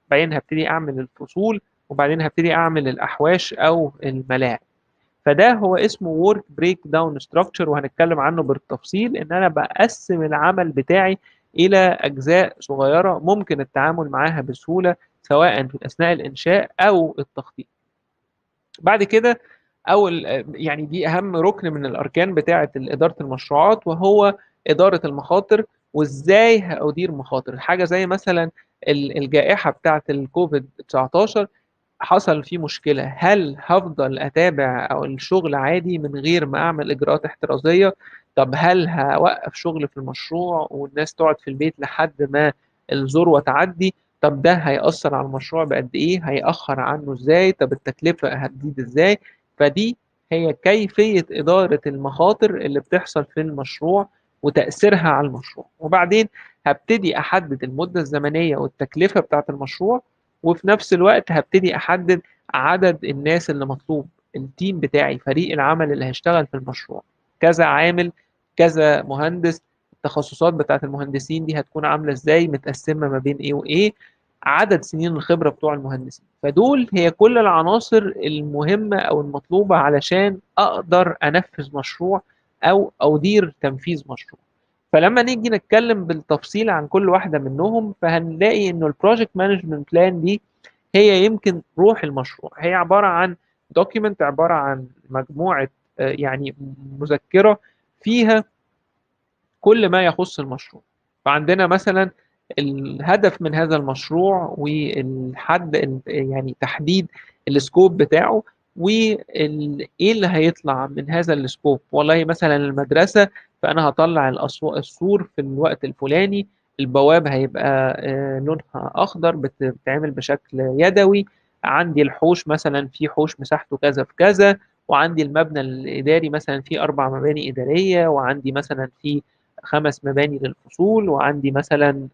بعدين هبتدي اعمل الفصول وبعدين هبتدي اعمل الاحواش او الملاعب فده هو اسمه work break down structure وهنتكلم عنه بالتفصيل ان انا بقسم العمل بتاعي الى اجزاء صغيره ممكن التعامل معاها بسهوله سواء في اثناء الانشاء او التخطيط بعد كده اول يعني دي اهم ركن من الاركان بتاعه اداره المشروعات وهو اداره المخاطر وازاي هادير مخاطر حاجه زي مثلا الجائحه بتاعه الكوفيد 19 حصل فيه مشكله هل هفضل اتابع او الشغل عادي من غير ما اعمل اجراءات احترازيه طب هل هوقف شغل في المشروع والناس تقعد في البيت لحد ما الذروه تعدي طب ده هيأثر على المشروع بقد ايه هيأخر عنه ازاي طب التكلفه هتزيد ازاي فدي هي كيفيه اداره المخاطر اللي بتحصل في المشروع وتأثيرها على المشروع وبعدين هبتدي أحدد المدة الزمنية والتكلفة بتاعة المشروع وفي نفس الوقت هبتدي أحدد عدد الناس اللي مطلوب التيم بتاعي فريق العمل اللي هيشتغل في المشروع كذا عامل كذا مهندس التخصصات بتاعة المهندسين دي هتكون عاملة ازاي متقسمة ما بين ايه وايه عدد سنين الخبرة بتوع المهندسين فدول هي كل العناصر المهمة أو المطلوبة علشان أقدر أنفذ مشروع او ادير تنفيذ مشروع فلما نيجي نتكلم بالتفصيل عن كل واحده منهم فهنلاقي انه البروجكت مانجمنت بلان دي هي يمكن روح المشروع هي عباره عن دوكيمنت عباره عن مجموعه يعني مذكره فيها كل ما يخص المشروع فعندنا مثلا الهدف من هذا المشروع والحد يعني تحديد السكوب بتاعه وايه اللي هيطلع من هذا السكوب والله مثلا المدرسه فانا هطلع السور في الوقت الفلاني البواب هيبقى لونها اخضر بتتعمل بشكل يدوي عندي الحوش مثلا في حوش مساحته كذا في كذا وعندي المبنى الاداري مثلا في اربع مباني اداريه وعندي مثلا في خمس مباني للفصول وعندي مثلا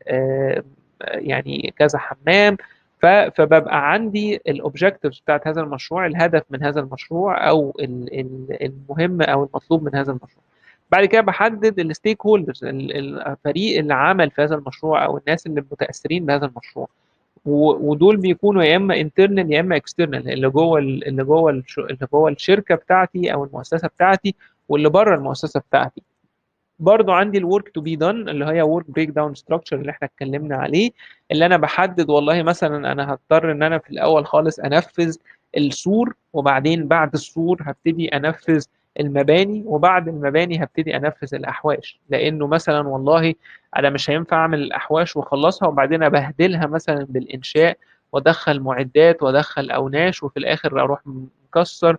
يعني كذا حمام فببقى عندي الاوبجكتيفز بتاعت هذا المشروع الهدف من هذا المشروع او المهم او المطلوب من هذا المشروع بعد كده بحدد الستيك هولدرز الفريق اللي عمل في هذا المشروع او الناس اللي متاثرين بهذا المشروع ودول بيكونوا يا اما انترنال يا اما اكسترنال اللي جوه اللي جوه اللي جوه الشركه بتاعتي او المؤسسه بتاعتي واللي بره المؤسسه بتاعتي برضو عندي الورك تو بي دون اللي هي ورك بريك داون ستراكشر اللي احنا اتكلمنا عليه اللي انا بحدد والله مثلا انا هضطر ان انا في الاول خالص انفذ السور وبعدين بعد السور هبتدي انفذ المباني وبعد المباني هبتدي انفذ الاحواش لانه مثلا والله انا مش هينفع اعمل الاحواش واخلصها وبعدين ابهدلها مثلا بالانشاء وادخل معدات وادخل اوناش وفي الاخر اروح مكسر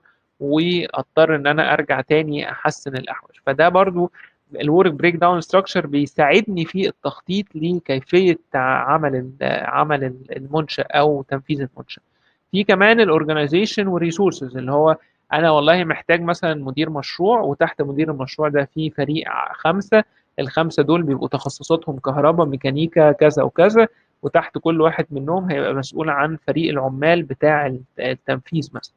واضطر ان انا ارجع تاني احسن الاحواش فده برضو الورك بريك داون ستراكشر بيساعدني في التخطيط لكيفيه عمل عمل المنشا او تنفيذ المنشا في كمان الاورجنايزيشن والريسورسز اللي هو انا والله محتاج مثلا مدير مشروع وتحت مدير المشروع ده في فريق خمسه الخمسه دول بيبقوا تخصصاتهم كهرباء ميكانيكا كذا وكذا وتحت كل واحد منهم هيبقى مسؤول عن فريق العمال بتاع التنفيذ مثلا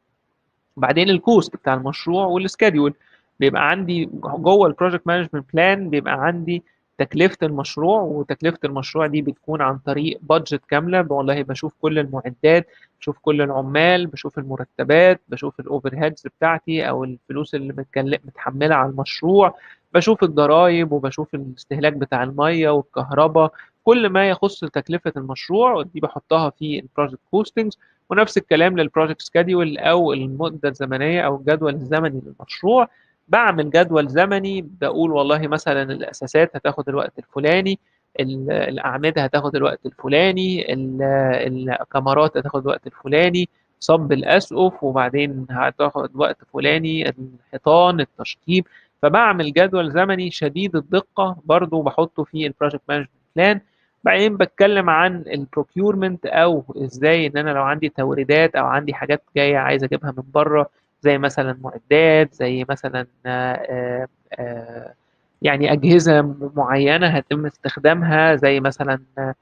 بعدين الكوست بتاع المشروع والسكادول بيبقى عندي جوه البروجكت مانجمنت بلان بيبقى عندي تكلفة المشروع وتكلفة المشروع دي بتكون عن طريق بادجت كاملة والله بشوف كل المعدات بشوف كل العمال بشوف المرتبات بشوف الاوفر هيدز بتاعتي او الفلوس اللي متحملة على المشروع بشوف الضرائب وبشوف الاستهلاك بتاع المية والكهرباء كل ما يخص تكلفة المشروع دي بحطها في البروجكت كوستنجز ونفس الكلام للبروجكت سكادول او المدة الزمنية او الجدول الزمني للمشروع بعمل جدول زمني بقول والله مثلا الاساسات هتاخد الوقت الفلاني الاعمده هتاخد الوقت الفلاني الكاميرات هتاخد الوقت الفلاني صب الاسقف وبعدين هتاخد وقت فلاني الحيطان التشطيب فبعمل جدول زمني شديد الدقه برضو بحطه في البروجكت مانجمنت بلان بعدين بتكلم عن البروكيورمنت او ازاي ان انا لو عندي توريدات او عندي حاجات جايه عايز اجيبها من بره زي مثلا معدات زي مثلا آآ آآ يعني أجهزة معينة هيتم استخدامها زي مثلا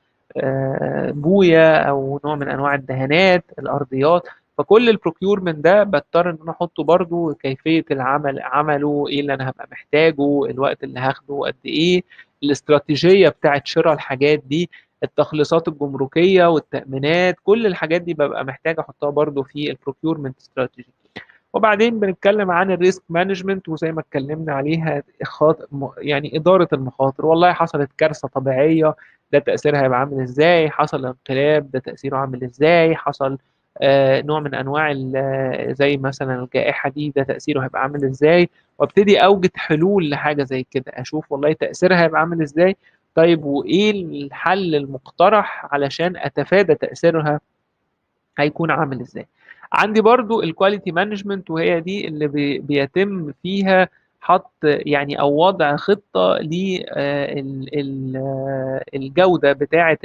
بويا أو نوع من أنواع الدهانات الأرضيات فكل البروكيورمنت ده بضطر ان انا احطه برضو كيفيه العمل عمله ايه اللي انا هبقى محتاجه الوقت اللي هاخده قد ايه الاستراتيجيه بتاعت شراء الحاجات دي التخليصات الجمركيه والتامينات كل الحاجات دي ببقى محتاج احطها برضو في البروكيورمنت استراتيجي وبعدين بنتكلم عن الريسك مانجمنت وزي ما اتكلمنا عليها يعني اداره المخاطر والله حصلت كارثه طبيعيه ده تاثيرها هيبقى عامل ازاي حصل انقلاب ده تاثيره عامل ازاي حصل آه نوع من انواع زي مثلا الجائحه دي ده تاثيره هيبقى عامل ازاي وابتدي اوجد حلول لحاجه زي كده اشوف والله تاثيرها هيبقى عامل ازاي طيب وايه الحل المقترح علشان اتفادى تاثيرها هيكون عامل ازاي عندي برضو الكواليتي مانجمنت وهي دي اللي بي بيتم فيها حط يعني او وضع خطه للجوده بتاعه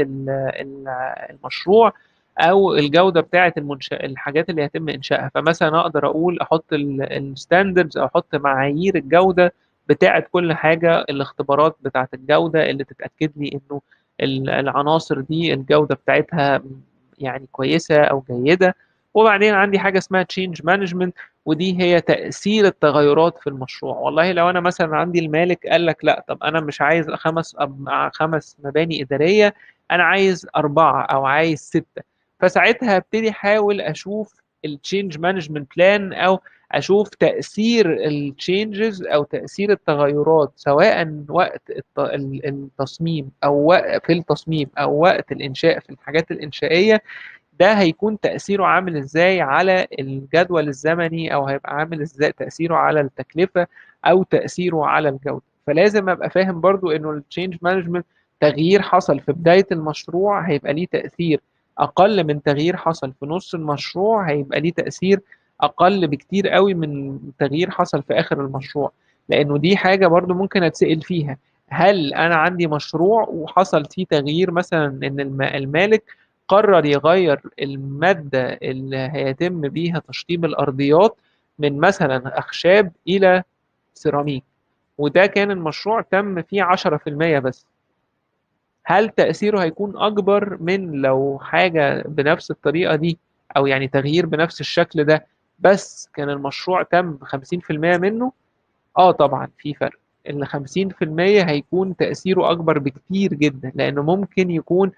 المشروع او الجوده بتاعه المنشأ الحاجات اللي هيتم انشائها فمثلا اقدر اقول احط الستاندردز او احط معايير الجوده بتاعه كل حاجه الاختبارات بتاعه الجوده اللي تتاكد لي انه العناصر دي الجوده بتاعتها يعني كويسه او جيده وبعدين عندي حاجه اسمها تشينج مانجمنت ودي هي تاثير التغيرات في المشروع والله لو انا مثلا عندي المالك قال لك لا طب انا مش عايز خمس خمس مباني اداريه انا عايز اربعه او عايز سته فساعتها ابتدي احاول اشوف التشينج مانجمنت بلان او اشوف تاثير التشينجز او تاثير التغيرات سواء وقت التصميم او في التصميم او وقت الانشاء في الحاجات الانشائيه ده هيكون تاثيره عامل ازاي على الجدول الزمني او هيبقى عامل ازاي تاثيره على التكلفه او تاثيره على الجوده فلازم ابقى فاهم برضو انه التشينج مانجمنت تغيير حصل في بدايه المشروع هيبقى ليه تاثير اقل من تغيير حصل في نص المشروع هيبقى ليه تاثير اقل بكتير قوي من تغيير حصل في اخر المشروع لانه دي حاجه برضو ممكن اتسال فيها هل انا عندي مشروع وحصل فيه تغيير مثلا ان المالك قرر يغير المادة اللي هيتم بيها تشطيب الأرضيات من مثلا أخشاب إلى سيراميك وده كان المشروع تم فيه 10% بس هل تأثيره هيكون أكبر من لو حاجة بنفس الطريقة دي أو يعني تغيير بنفس الشكل ده بس كان المشروع تم 50% منه اه طبعا في فرق ال 50% هيكون تأثيره أكبر بكتير جدا لأنه ممكن يكون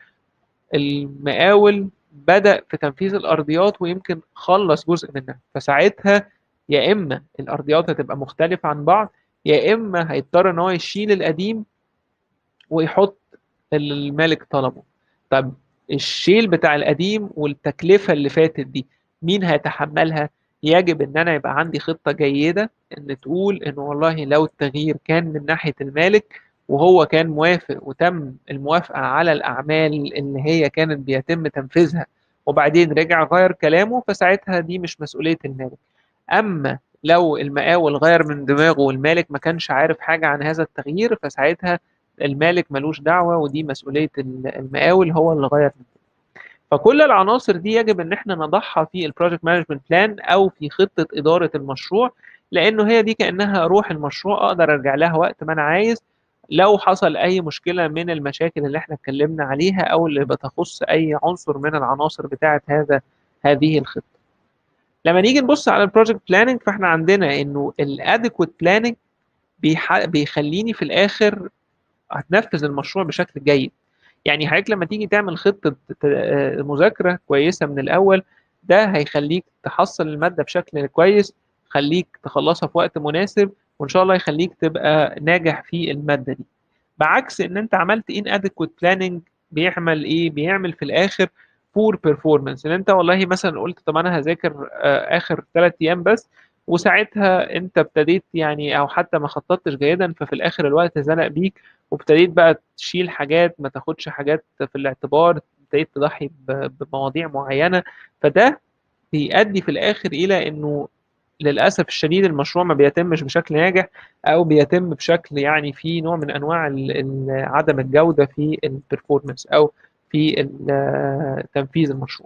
المقاول بدأ في تنفيذ الأرضيات ويمكن خلص جزء منها فساعتها يا إما الأرضيات هتبقى مختلفة عن بعض يا إما هيضطر إن هو يشيل القديم ويحط اللي المالك طلبه طب الشيل بتاع القديم والتكلفة اللي فاتت دي مين هيتحملها؟ يجب ان انا يبقى عندي خطة جيدة ان تقول ان والله لو التغيير كان من ناحية المالك وهو كان موافق وتم الموافقة على الأعمال اللي هي كانت بيتم تنفيذها وبعدين رجع غير كلامه فساعتها دي مش مسؤولية المالك أما لو المقاول غير من دماغه والمالك ما كانش عارف حاجة عن هذا التغيير فساعتها المالك ملوش دعوة ودي مسؤولية المقاول هو اللي غير من فكل العناصر دي يجب ان احنا نضعها في البروجكت مانجمنت بلان او في خطة إدارة المشروع لأنه هي دي كأنها روح المشروع أقدر أرجع لها وقت ما أنا عايز لو حصل اي مشكله من المشاكل اللي احنا اتكلمنا عليها او اللي بتخص اي عنصر من العناصر بتاعه هذا هذه الخطه لما نيجي نبص على البروجكت بلاننج فاحنا عندنا انه الادكوت بلاننج بيخليني في الاخر هتنفذ المشروع بشكل جيد يعني حضرتك لما تيجي تعمل خطه مذاكره كويسه من الاول ده هيخليك تحصل الماده بشكل كويس خليك تخلصها في وقت مناسب وان شاء الله يخليك تبقى ناجح في الماده دي بعكس ان انت عملت ان ادكوت بلاننج بيعمل ايه بيعمل في الاخر بور بيرفورمانس ان انت والله مثلا قلت طب انا هذاكر اخر ثلاث ايام بس وساعتها انت ابتديت يعني او حتى ما خططتش جيدا ففي الاخر الوقت زنق بيك وابتديت بقى تشيل حاجات ما تاخدش حاجات في الاعتبار ابتديت تضحي بمواضيع معينه فده بيؤدي في الاخر الى انه للاسف الشديد المشروع ما بيتمش بشكل ناجح او بيتم بشكل يعني في نوع من انواع عدم الجوده في البرفورمانس او في تنفيذ المشروع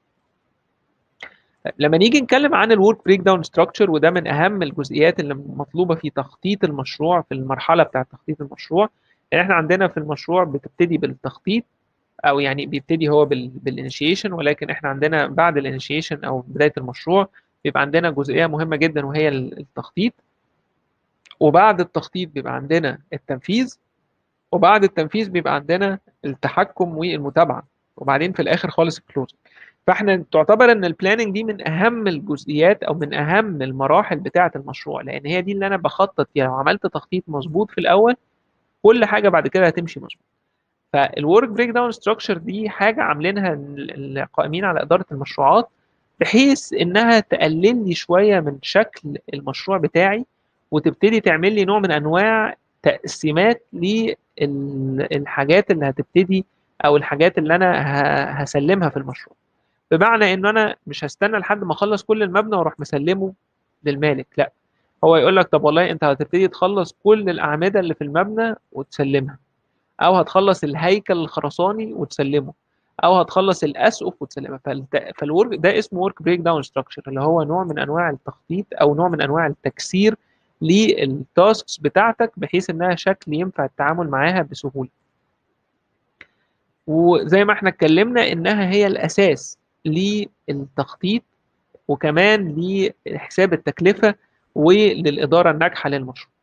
لما نيجي نتكلم عن الورك بريك داون ستراكشر وده من اهم الجزئيات اللي مطلوبه في تخطيط المشروع في المرحله بتاعه تخطيط المشروع يعني احنا عندنا في المشروع بتبتدي بالتخطيط او يعني بيبتدي هو بالانيشيشن ولكن احنا عندنا بعد الانيشيشن او بدايه المشروع بيبقى عندنا جزئيه مهمه جدا وهي التخطيط وبعد التخطيط بيبقى عندنا التنفيذ وبعد التنفيذ بيبقى عندنا التحكم والمتابعه وبعدين في الاخر خالص الكلوزنج فاحنا تعتبر ان البلاننج دي من اهم الجزئيات او من اهم المراحل بتاعه المشروع لان هي دي اللي انا بخطط فيها لو عملت تخطيط مظبوط في الاول كل حاجه بعد كده هتمشي مظبوط فالورك بريك داون ستراكشر دي حاجه عاملينها القائمين على اداره المشروعات بحيث انها تقلل لي شويه من شكل المشروع بتاعي وتبتدي تعمل لي نوع من انواع تقسيمات للحاجات اللي هتبتدي او الحاجات اللي انا هسلمها في المشروع بمعنى ان انا مش هستنى لحد ما اخلص كل المبنى واروح مسلمه للمالك لا هو يقول لك طب والله انت هتبتدي تخلص كل الاعمده اللي في المبنى وتسلمها او هتخلص الهيكل الخرساني وتسلمه او هتخلص الاسقف وتسلمها فالورك ده اسمه ورك بريك داون ستراكشر اللي هو نوع من انواع التخطيط او نوع من انواع التكسير للتاسكس بتاعتك بحيث انها شكل ينفع التعامل معاها بسهوله وزي ما احنا اتكلمنا انها هي الاساس للتخطيط وكمان لحساب التكلفه وللاداره الناجحه للمشروع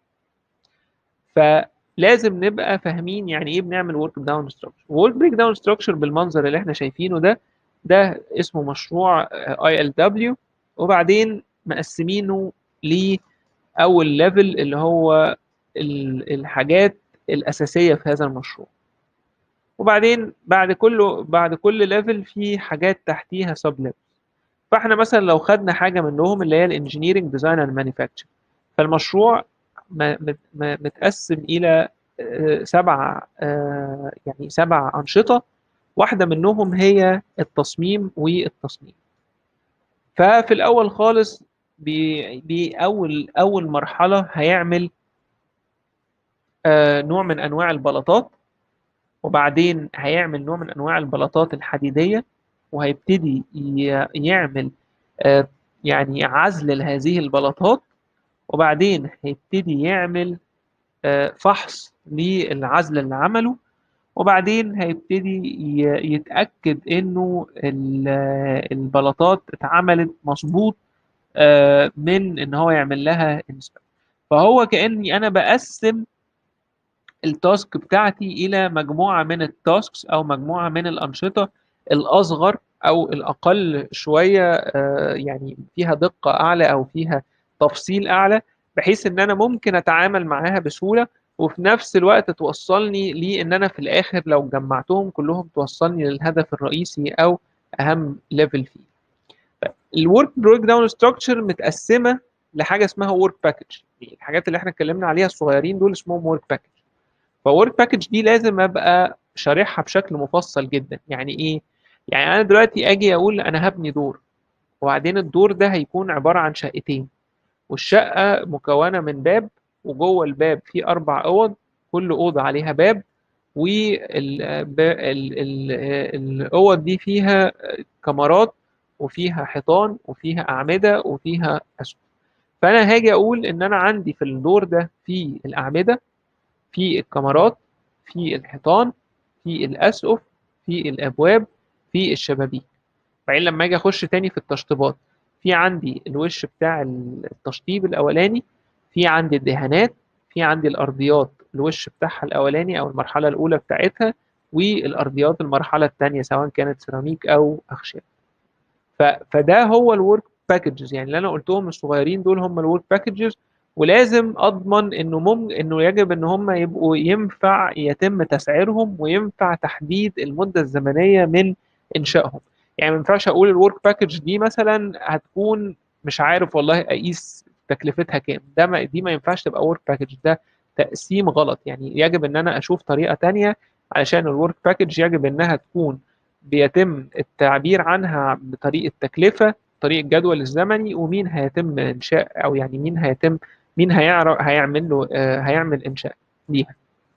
فلازم نبقى فاهمين يعني ايه بنعمل ورك داون ستراكشر ورك بريك داون ستراكشر بالمنظر اللي احنا شايفينه ده ده اسمه مشروع اي ال دبليو وبعدين مقسمينه لاول ليفل اللي هو الحاجات الاساسيه في هذا المشروع وبعدين بعد كله بعد كل ليفل في حاجات تحتيها سب ليفل فاحنا مثلا لو خدنا حاجه منهم اللي هي الانجينيرنج ديزاين اند مانيفاكتشر فالمشروع متقسم الى سبع يعني سبع انشطه واحده منهم هي التصميم والتصميم ففي الاول خالص باول اول مرحله هيعمل نوع من انواع البلاطات وبعدين هيعمل نوع من انواع البلاطات الحديديه وهيبتدي يعمل يعني عزل لهذه البلاطات وبعدين هيبتدي يعمل فحص للعزل اللي عمله وبعدين هيبتدي يتاكد انه البلاطات اتعملت مظبوط من ان هو يعمل لها انسبكت فهو كاني انا بقسم التاسك بتاعتي الى مجموعه من التاسكس او مجموعه من الانشطه الاصغر او الاقل شويه يعني فيها دقه اعلى او فيها تفصيل اعلى بحيث ان انا ممكن اتعامل معاها بسهوله وفي نفس الوقت توصلني لان انا في الاخر لو جمعتهم كلهم توصلني للهدف الرئيسي او اهم ليفل فيه الورك بريك داون ستراكشر متقسمه لحاجه اسمها ورك باكج الحاجات اللي احنا اتكلمنا عليها الصغيرين دول اسمهم ورك باكج فورك باكج دي لازم ابقى شارحها بشكل مفصل جدا يعني ايه يعني انا دلوقتي اجي اقول انا هبني دور وبعدين الدور ده هيكون عباره عن شقتين والشقه مكونه من باب وجوه الباب في اربع اوض كل اوضه عليها باب والاوض دي فيها كمرات وفيها حيطان وفيها اعمده وفيها اسقف فانا هاجي اقول ان انا عندي في الدور ده في الاعمده في الكمرات في الحيطان في الاسقف في الابواب في الشبابيك بعدين لما اجي اخش تاني في التشطيبات في عندي الوش بتاع التشطيب الاولاني في عندي الدهانات في عندي الارضيات الوش بتاعها الاولاني او المرحله الاولى بتاعتها والارضيات المرحله الثانيه سواء كانت سيراميك او اخشاب فده هو الورك باكجز يعني اللي انا قلتهم الصغيرين دول هم الورك باكجز ولازم اضمن انه مم انه يجب ان هم يبقوا ينفع يتم تسعيرهم وينفع تحديد المده الزمنيه من انشائهم يعني ما ينفعش اقول الورك باكج دي مثلا هتكون مش عارف والله اقيس تكلفتها كام ده ما دي ما ينفعش تبقى ورك باكج ده تقسيم غلط يعني يجب ان انا اشوف طريقه تانية علشان الورك باكج يجب انها تكون بيتم التعبير عنها بطريقه تكلفه طريقه جدول الزمني ومين هيتم انشاء او يعني مين هيتم مين هيعرف هيعمل له آه هيعمل انشاء ليها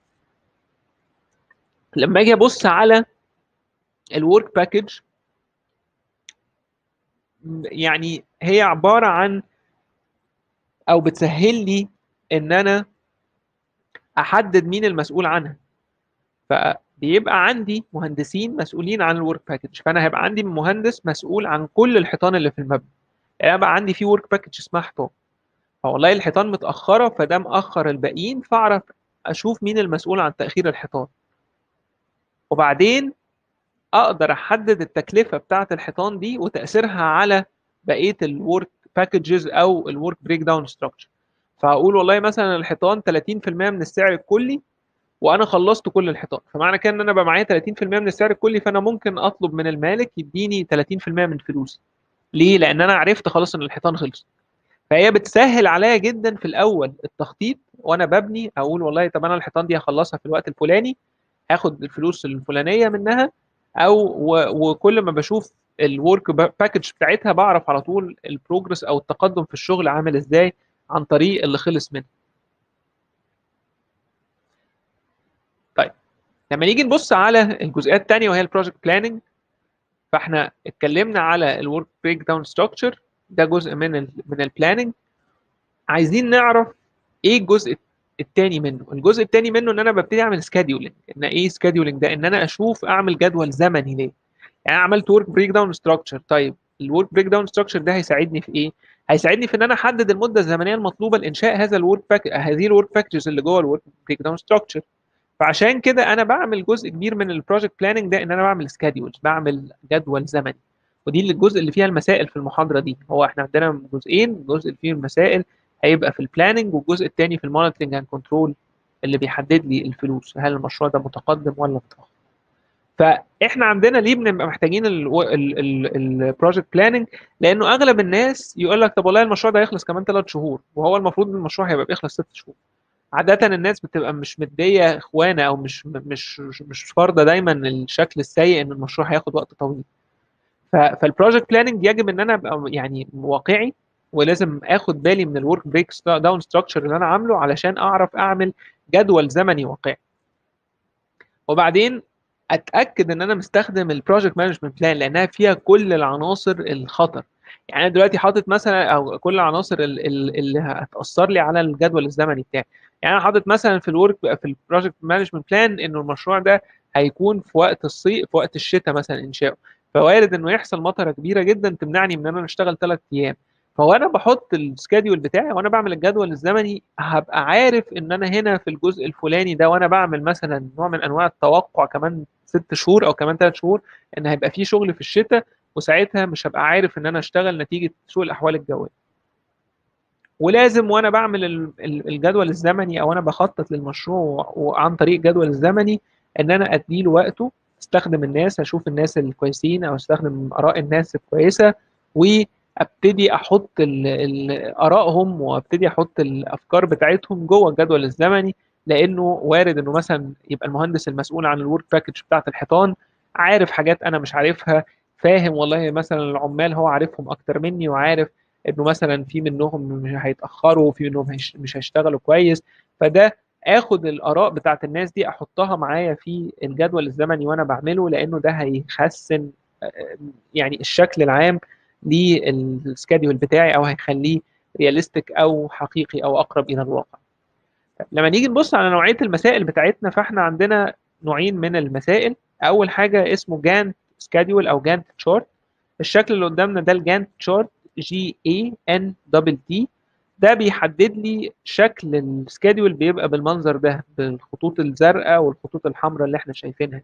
لما اجي ابص على الورك باكج يعني هي عباره عن او بتسهل لي ان انا احدد مين المسؤول عنها فبيبقى عندي مهندسين مسؤولين عن الورك باكج فانا هيبقى عندي مهندس مسؤول عن كل الحيطان اللي في المبنى يعني بقى عندي في ورك باكج اسمها حيطان فوالله الحيطان متاخره فده مأخر الباقيين فاعرف اشوف مين المسؤول عن تاخير الحيطان وبعدين اقدر احدد التكلفه بتاعه الحيطان دي وتاثيرها على بقيه الورك باكجز او الورك بريك داون ستراكشر فهقول والله مثلا الحيطان 30% من السعر الكلي وانا خلصت كل الحيطان فمعنى كده ان انا بقى معايا 30% من السعر الكلي فانا ممكن اطلب من المالك يديني 30% من فلوسي ليه لان انا عرفت خلاص ان الحيطان خلص فهي بتسهل عليا جدا في الاول التخطيط وانا ببني اقول والله طب انا الحيطان دي هخلصها في الوقت الفلاني هاخد الفلوس الفلانيه منها او و... وكل ما بشوف الورك باكج بتاعتها بعرف على طول البروجرس او التقدم في الشغل عامل ازاي عن طريق اللي خلص منه طيب لما نيجي نبص على الجزئيات الثانيه وهي البروجكت بلاننج فاحنا اتكلمنا على الورك بريك داون ستراكشر ده جزء من ال من البلاننج عايزين نعرف ايه الجزء الثاني منه الجزء الثاني منه ان انا ببتدي اعمل سكادولينج ان ايه سكادولينج ده ان انا اشوف اعمل جدول زمني ليه يعني عملت ورك بريك داون ستراكشر طيب الورك بريك داون ستراكشر ده هيساعدني في ايه هيساعدني في ان انا احدد المده الزمنيه المطلوبه لانشاء هذا الورك باك هذه الورك باكجز اللي جوه الورك بريك داون ستراكشر فعشان كده انا بعمل جزء كبير من البروجكت بلاننج ده ان انا بعمل سكادولز بعمل جدول زمني ودي الجزء اللي فيها المسائل في المحاضره دي هو احنا عندنا جزئين الجزء اللي فيه المسائل هيبقى في البلاننج والجزء الثاني في المونيتورنج اند كنترول اللي بيحدد لي الفلوس هل المشروع ده متقدم ولا متاخر فاحنا عندنا ليه بنبقى محتاجين البروجكت بلاننج لانه اغلب الناس يقول لك طب والله المشروع ده هيخلص كمان ثلاث شهور وهو المفروض ان المشروع هيبقى بيخلص ست شهور عادة الناس بتبقى مش مدية اخوانة او مش مش مش فارضة دايما الشكل السيء ان المشروع هياخد وقت طويل فالبروجكت بلاننج يجب ان انا ابقى يعني واقعي ولازم اخد بالي من الورك بريك داون ستراكشر اللي انا عامله علشان اعرف اعمل جدول زمني واقعي وبعدين اتاكد ان انا مستخدم البروجكت مانجمنت بلان لانها فيها كل العناصر الخطر يعني انا دلوقتي حاطط مثلا او كل العناصر اللي هتاثر لي على الجدول الزمني بتاعي يعني انا حاطط مثلا في الورك في البروجكت مانجمنت بلان انه المشروع ده هيكون في وقت الصيف في وقت الشتاء مثلا انشاؤه فوارد انه يحصل مطره كبيره جدا تمنعني من ان انا اشتغل ثلاث ايام فوانا بحط السكادول بتاعي وانا بعمل الجدول الزمني هبقى عارف ان انا هنا في الجزء الفلاني ده وانا بعمل مثلا نوع من انواع التوقع كمان ست شهور او كمان ثلاث شهور ان هيبقى في شغل في الشتاء وساعتها مش هبقى عارف ان انا اشتغل نتيجه سوء الاحوال الجويه ولازم وانا بعمل الجدول الزمني او انا بخطط للمشروع وعن طريق الجدول الزمني ان انا اديله وقته استخدم الناس اشوف الناس الكويسين او استخدم اراء الناس الكويسه وابتدي احط ارائهم وابتدي احط الافكار بتاعتهم جوه الجدول الزمني لانه وارد انه مثلا يبقى المهندس المسؤول عن الورك باكج بتاعت الحيطان عارف حاجات انا مش عارفها فاهم والله مثلا العمال هو عارفهم اكتر مني وعارف انه مثلا في منهم مش هيتاخروا وفي منهم مش هيشتغلوا كويس فده اخد الاراء بتاعت الناس دي احطها معايا في الجدول الزمني وانا بعمله لانه ده هيحسن يعني الشكل العام للسكادول بتاعي او هيخليه رياليستيك او حقيقي او اقرب الى الواقع لما نيجي نبص على نوعيه المسائل بتاعتنا فاحنا عندنا نوعين من المسائل اول حاجه اسمه جانت سكادول او جانت تشارت الشكل اللي قدامنا ده الجانت تشارت جي اي ان دبل تي ده بيحدد لي شكل السكادول بيبقى بالمنظر ده بالخطوط الزرقاء والخطوط الحمراء اللي احنا شايفينها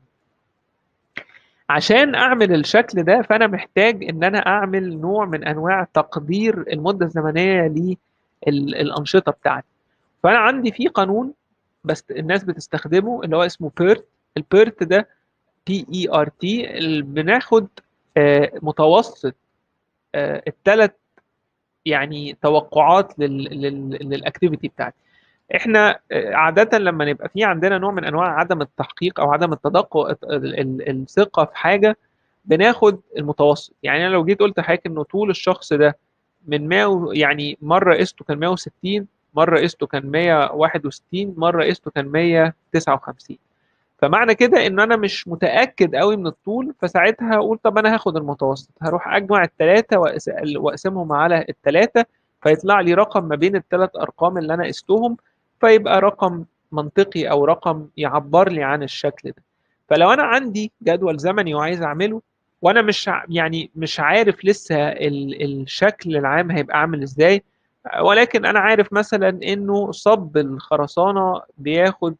عشان اعمل الشكل ده فانا محتاج ان انا اعمل نوع من انواع تقدير المده الزمنيه للانشطه بتاعتي فانا عندي في قانون بس الناس بتستخدمه اللي هو اسمه بيرت البيرت ده بي اي ار تي بناخد متوسط الثلاث يعني توقعات للاكتيفيتي بتاعتي احنا عاده لما نبقى في عندنا نوع من انواع عدم التحقيق او عدم التدقق الثقه في حاجه بناخد المتوسط يعني انا لو جيت قلت لحضرتك انه طول الشخص ده من 100 يعني مره قسته كان 160 مره قسته كان 161 مره قسته كان 159 فمعنى كده ان انا مش متاكد قوي من الطول فساعتها اقول طب انا هاخد المتوسط هروح اجمع الثلاثه واقسمهم على الثلاثه فيطلع لي رقم ما بين الثلاث ارقام اللي انا قستهم فيبقى رقم منطقي او رقم يعبر لي عن الشكل ده فلو انا عندي جدول زمني وعايز اعمله وانا مش يعني مش عارف لسه الشكل العام هيبقى عامل ازاي ولكن انا عارف مثلا انه صب الخرسانه بياخد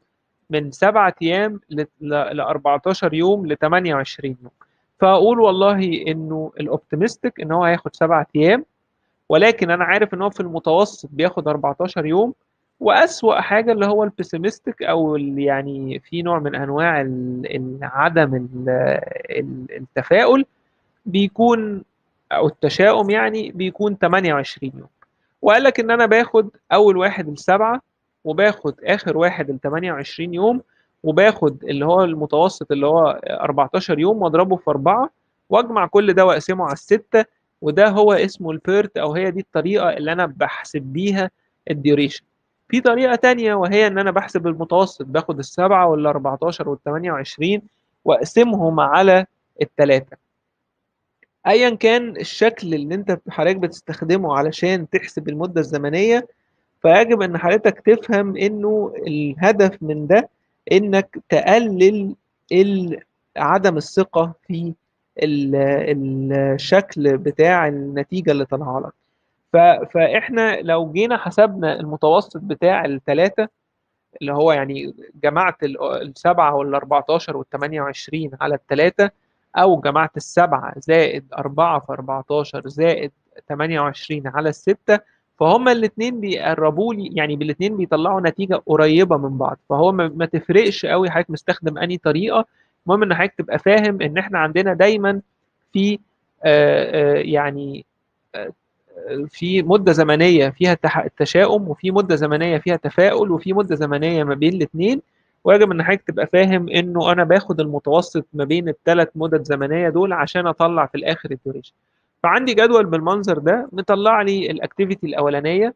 من 7 ايام ل 14 يوم ل 28 يوم فاقول والله انه الاوبتيمستيك ان هو هياخد 7 ايام ولكن انا عارف ان هو في المتوسط بياخد 14 يوم واسوا حاجه اللي هو البيسيمستيك او يعني في نوع من انواع عدم التفاؤل بيكون او التشاؤم يعني بيكون 28 يوم وقال لك ان انا باخد اول واحد السبعه وباخد اخر واحد ال 28 يوم وباخد اللي هو المتوسط اللي هو 14 يوم واضربه في اربعه واجمع كل ده واقسمه على السته وده هو اسمه البيرت او هي دي الطريقه اللي انا بحسب بيها الديوريشن في طريقه تانية وهي ان انا بحسب المتوسط باخد السبعه وال 14 وال 28 واقسمهم على الثلاثه ايا كان الشكل اللي انت حضرتك بتستخدمه علشان تحسب المده الزمنيه فيجب ان حضرتك تفهم انه الهدف من ده انك تقلل عدم الثقه في الشكل بتاع النتيجه اللي طالعه لك فاحنا لو جينا حسبنا المتوسط بتاع الثلاثه اللي هو يعني جمعت السبعه وال 14 وال 28 على الثلاثه او جمعت السبعه زائد 4 في 14 زائد 28 على السته فهما الاثنين بيقربوا لي يعني بالاثنين بيطلعوا نتيجه قريبه من بعض فهو ما تفرقش قوي حضرتك مستخدم انهي طريقه المهم ان حضرتك تبقى فاهم ان احنا عندنا دايما في آآ آآ يعني آآ في مده زمنيه فيها تشاؤم وفي مده زمنيه فيها تفاؤل وفي مده زمنيه ما بين الاثنين ويجب ان حضرتك تبقى فاهم انه انا باخد المتوسط ما بين الثلاث مدد زمنيه دول عشان اطلع في الاخر الديوريشن فعندي جدول بالمنظر ده مطلع لي الاكتيفيتي الاولانيه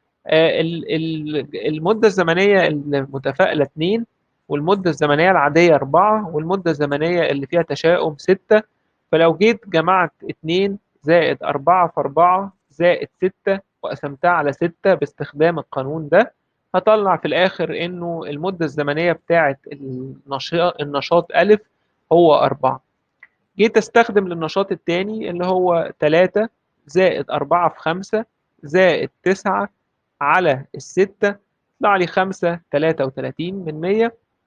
المده الزمنيه المتفائله 2 والمده الزمنيه العاديه 4 والمده الزمنيه اللي فيها تشاؤم 6 فلو جيت جمعت 2 زائد 4 في 4 زائد 6 وقسمتها على 6 باستخدام القانون ده هطلع في الاخر انه المده الزمنيه بتاعه النشاط النشاط الف هو 4 جيت استخدم للنشاط الثاني اللي هو 3 زائد 4 في 5 زائد 9 على الستة طلع لي 5 33 من 100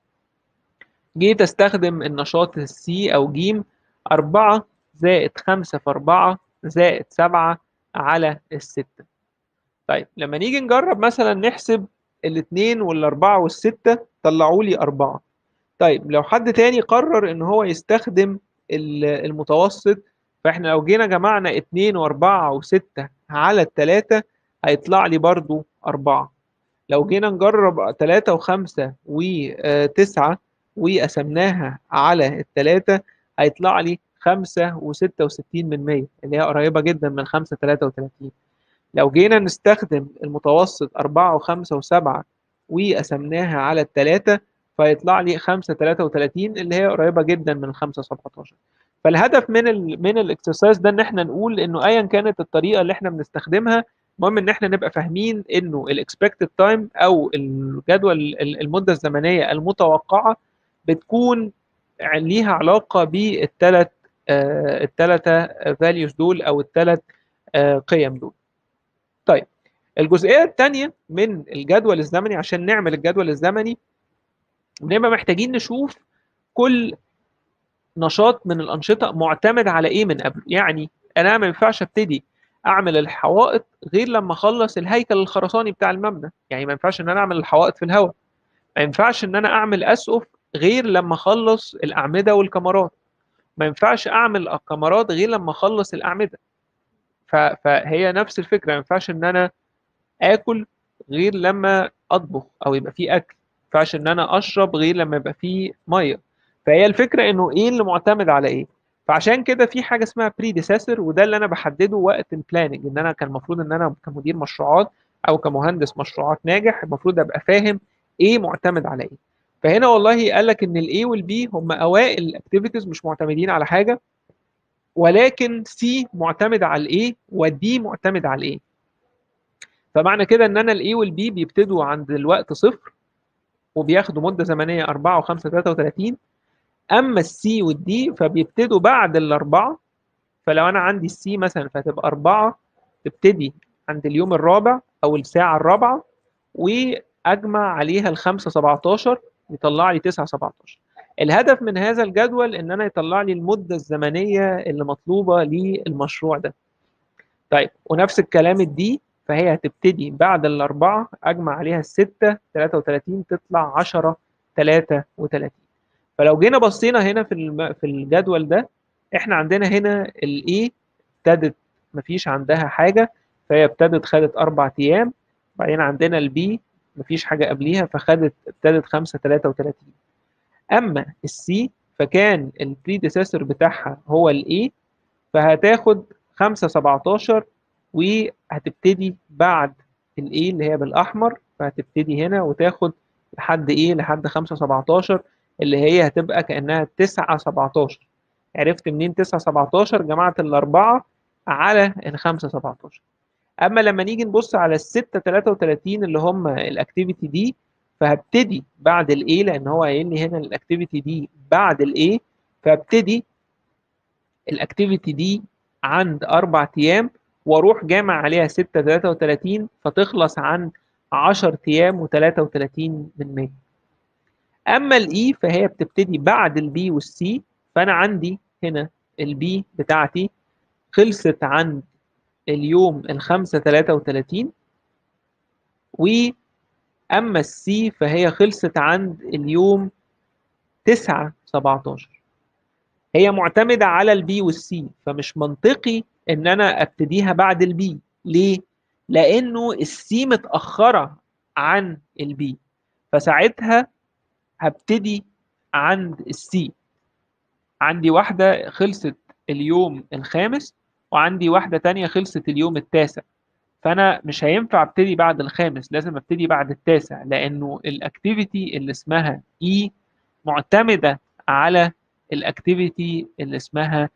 جيت استخدم النشاط السي او ج 4 زائد 5 في 4 زائد 7 على الستة طيب لما نيجي نجرب مثلا نحسب الاثنين والاربعة والستة طلعوا لي أربعة طيب لو حد تاني قرر ان هو يستخدم المتوسط فاحنا لو جينا جمعنا اتنين واربعة وستة على التلاتة هيطلع لي برضو أربعة لو جينا نجرب تلاتة وخمسة وتسعة وقسمناها على التلاتة هيطلع لي خمسة وستة وستين من مية اللي هي قريبة جدا من خمسة تلاتة وتلاتين لو جينا نستخدم المتوسط أربعة وخمسة وسبعة وقسمناها على التلاتة فيطلع لي 5 33 اللي هي قريبه جدا من 5 17 فالهدف من ال من الاكسرسايز ده ان احنا نقول انه ايا كانت الطريقه اللي احنا بنستخدمها المهم ان احنا نبقى فاهمين انه الاكسبكتد تايم او الجدول المده الزمنيه المتوقعه بتكون ليها علاقه بالثلاث الثلاثه فاليوز دول او الثلاث قيم دول طيب الجزئيه الثانيه من الجدول الزمني عشان نعمل الجدول الزمني بنبقى محتاجين نشوف كل نشاط من الانشطه معتمد على ايه من قبل يعني انا ما ينفعش ابتدي اعمل الحوائط غير لما اخلص الهيكل الخرساني بتاع المبنى يعني ما ينفعش ان انا اعمل الحوائط في الهواء ما ينفعش ان انا اعمل اسقف غير لما اخلص الاعمده والكمرات ما ينفعش اعمل الكمرات غير لما اخلص الاعمده فهي نفس الفكره ما ينفعش ان انا اكل غير لما اطبخ او يبقى في اكل ما ينفعش ان انا اشرب غير لما يبقى فيه ميه فهي الفكره انه ايه اللي معتمد على ايه فعشان كده في حاجه اسمها بريديسيسور وده اللي انا بحدده وقت البلاننج ان انا كان المفروض ان انا كمدير مشروعات او كمهندس مشروعات ناجح المفروض ابقى فاهم ايه معتمد على ايه فهنا والله قال لك ان الاي والبي هم اوائل الاكتيفيتيز مش معتمدين على حاجه ولكن سي معتمد على الايه والدي معتمد على الايه فمعنى كده ان انا الاي والبي بيبتدوا عند الوقت صفر وبياخدوا مده زمنيه 4 و5 33 اما السي والدي فبيبتدوا بعد الاربعه فلو انا عندي السي مثلا فتبقى اربعه تبتدي عند اليوم الرابع او الساعه الرابعه واجمع عليها الخمسه 17 يطلع لي 9 17 الهدف من هذا الجدول ان انا يطلع لي المده الزمنيه اللي مطلوبه للمشروع ده طيب ونفس الكلام الدي فهي هتبتدي بعد الأربعة أجمع عليها الستة 33 تطلع 10 33 فلو جينا بصينا هنا في الم... في الجدول ده احنا عندنا هنا الاي ابتدت مفيش عندها حاجة فهي ابتدت خدت أربع أيام بعدين عندنا البي مفيش حاجة قبليها فخدت ابتدت 5 33 أما السي فكان البريديسيسور بتاعها هو الاي فهتاخد 5 17 وهتبتدي بعد الايه اللي هي بالاحمر فهتبتدي هنا وتاخد لحد ايه لحد 5 17 اللي هي هتبقى كانها 9 17 عرفت منين 9 17 جمعت الاربعه على ال 5 17 اما لما نيجي نبص على ال 6 33 اللي هم الاكتيفيتي دي فهبتدي بعد الايه لان هو قايل لي هنا الاكتيفيتي دي بعد الايه فابتدي الاكتيفيتي دي عند اربع ايام واروح جامع عليها 6 33 فتخلص عند 10 ايام و33 من 100 اما الاي فهي بتبتدي بعد البي والسي فانا عندي هنا البي بتاعتي خلصت عند اليوم الخمسة 33 واما السي فهي خلصت عند اليوم 9 17 هي معتمدة على البي والسي فمش منطقي ان انا ابتديها بعد البي ليه لانه السي متاخره عن البي فساعتها هبتدي عند السي عندي واحده خلصت اليوم الخامس وعندي واحده تانية خلصت اليوم التاسع فانا مش هينفع ابتدي بعد الخامس لازم ابتدي بعد التاسع لانه الاكتيفيتي اللي اسمها اي معتمده على الاكتيفيتي اللي اسمها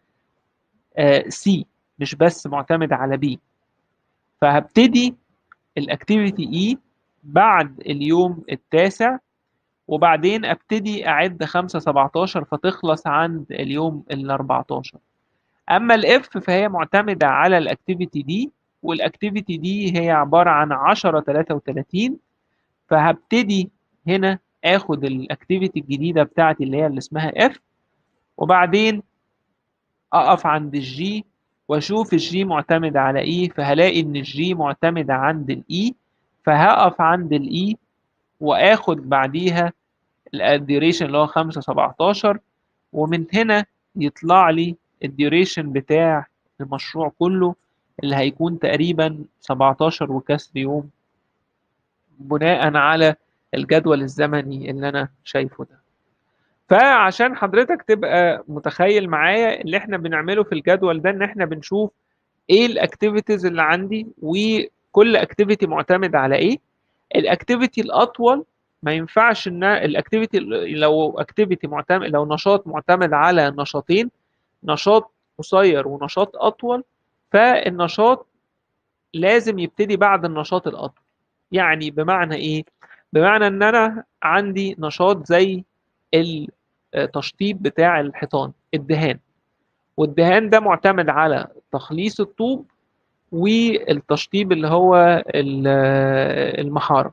سي مش بس معتمد على بي فهبتدي الاكتيفيتي اي بعد اليوم التاسع وبعدين ابتدي اعد 5 17 فتخلص عند اليوم ال 14 اما الاف فهي معتمده على الاكتيفيتي دي والاكتيفيتي دي هي عباره عن 10 33 فهبتدي هنا اخد الاكتيفيتي الجديده بتاعتي اللي هي اللي اسمها اف وبعدين اقف عند الجي واشوف الجي معتمدة على اي فهلاقي ان الجي معتمدة عند الاي فهقف عند الاي واخد بعديها الديوريشن اللي هو 5 17 ومن هنا يطلع لي الديوريشن بتاع المشروع كله اللي هيكون تقريبا 17 وكسر يوم بناء على الجدول الزمني اللي انا شايفه ده فعشان حضرتك تبقى متخيل معايا اللي احنا بنعمله في الجدول ده ان احنا بنشوف ايه الاكتيفيتيز اللي عندي وكل اكتيفيتي معتمد على ايه الاكتيفيتي الاطول ما ينفعش ان الاكتيفيتي لو اكتيفيتي معتمد لو نشاط معتمد على نشاطين نشاط قصير ونشاط اطول فالنشاط لازم يبتدي بعد النشاط الاطول يعني بمعنى ايه بمعنى ان انا عندي نشاط زي التشطيب بتاع الحيطان الدهان والدهان ده معتمد على تخليص الطوب والتشطيب اللي هو المحاره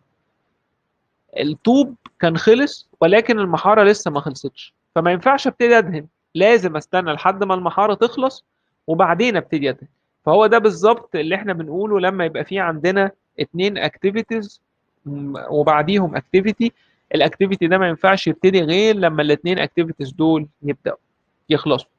الطوب كان خلص ولكن المحاره لسه ما خلصتش فما ينفعش ابتدي ادهن لازم استنى لحد ما المحاره تخلص وبعدين ابتدي ادهن فهو ده بالظبط اللي احنا بنقوله لما يبقى في عندنا اتنين اكتيفيتيز وبعديهم اكتيفيتي الاكتيفيتي ده ما ينفعش يبتدي غير لما الاثنين اكتيفيتيز دول يبداوا يخلصوا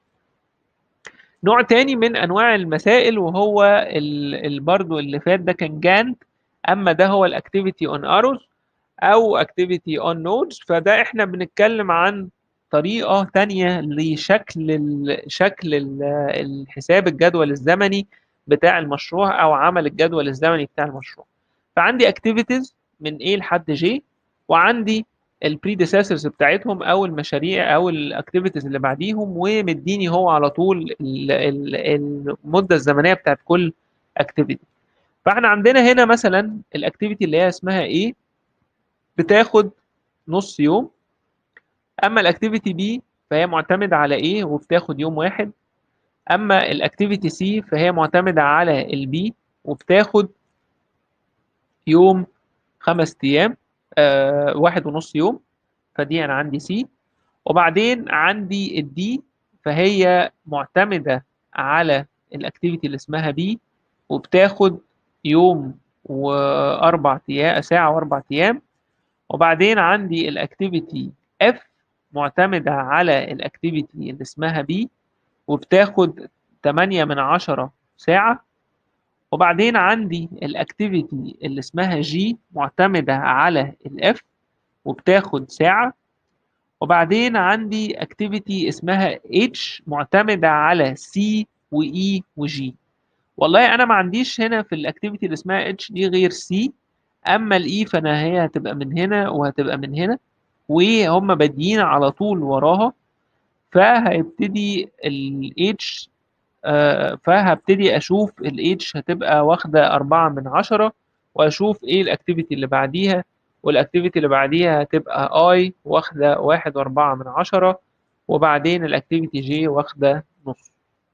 نوع تاني من انواع المسائل وهو برضه اللي فات ده كان جانت اما ده هو الاكتيفيتي اون اروز او اكتيفيتي اون نودز فده احنا بنتكلم عن طريقه تانية لشكل ال شكل ال الحساب الجدول الزمني بتاع المشروع او عمل الجدول الزمني بتاع المشروع فعندي اكتيفيتيز من A لحد J وعندي البريديسيسورز بتاعتهم او المشاريع او الاكتيفيتيز اللي بعديهم ومديني هو على طول المده الزمنيه بتاعت كل اكتيفيتي فاحنا عندنا هنا مثلا الاكتيفيتي اللي هي اسمها ايه بتاخد نص يوم اما الاكتيفيتي بي فهي معتمده على ايه وبتاخد يوم واحد اما الاكتيفيتي سي فهي معتمده على البي وبتاخد يوم خمس ايام آه واحد ونص يوم فدي انا عندي سي وبعدين عندي الدي فهي معتمده على الاكتيفيتي اللي اسمها بي وبتاخد يوم واربع ايام ساعه واربع ايام وبعدين عندي الاكتيفيتي اف معتمده على الاكتيفيتي اللي اسمها بي وبتاخد 8 من 10 ساعه وبعدين عندي الاكتيفيتي اللي اسمها جي معتمده على الاف وبتاخد ساعه وبعدين عندي اكتيفيتي اسمها اتش معتمده على سي واي وجي والله انا ما عنديش هنا في الاكتيفيتي اللي اسمها اتش دي غير سي اما الاي فانا هي هتبقى من هنا وهتبقى من هنا وهم بادئين على طول وراها فهيبتدي الاتش آه فهبتدي اشوف الاتش هتبقى واخده أربعة من عشرة واشوف ايه الاكتيفيتي اللي بعديها والاكتيفيتي اللي بعديها هتبقى اي واخده واحد وأربعة من عشرة وبعدين الاكتيفيتي جي واخده نص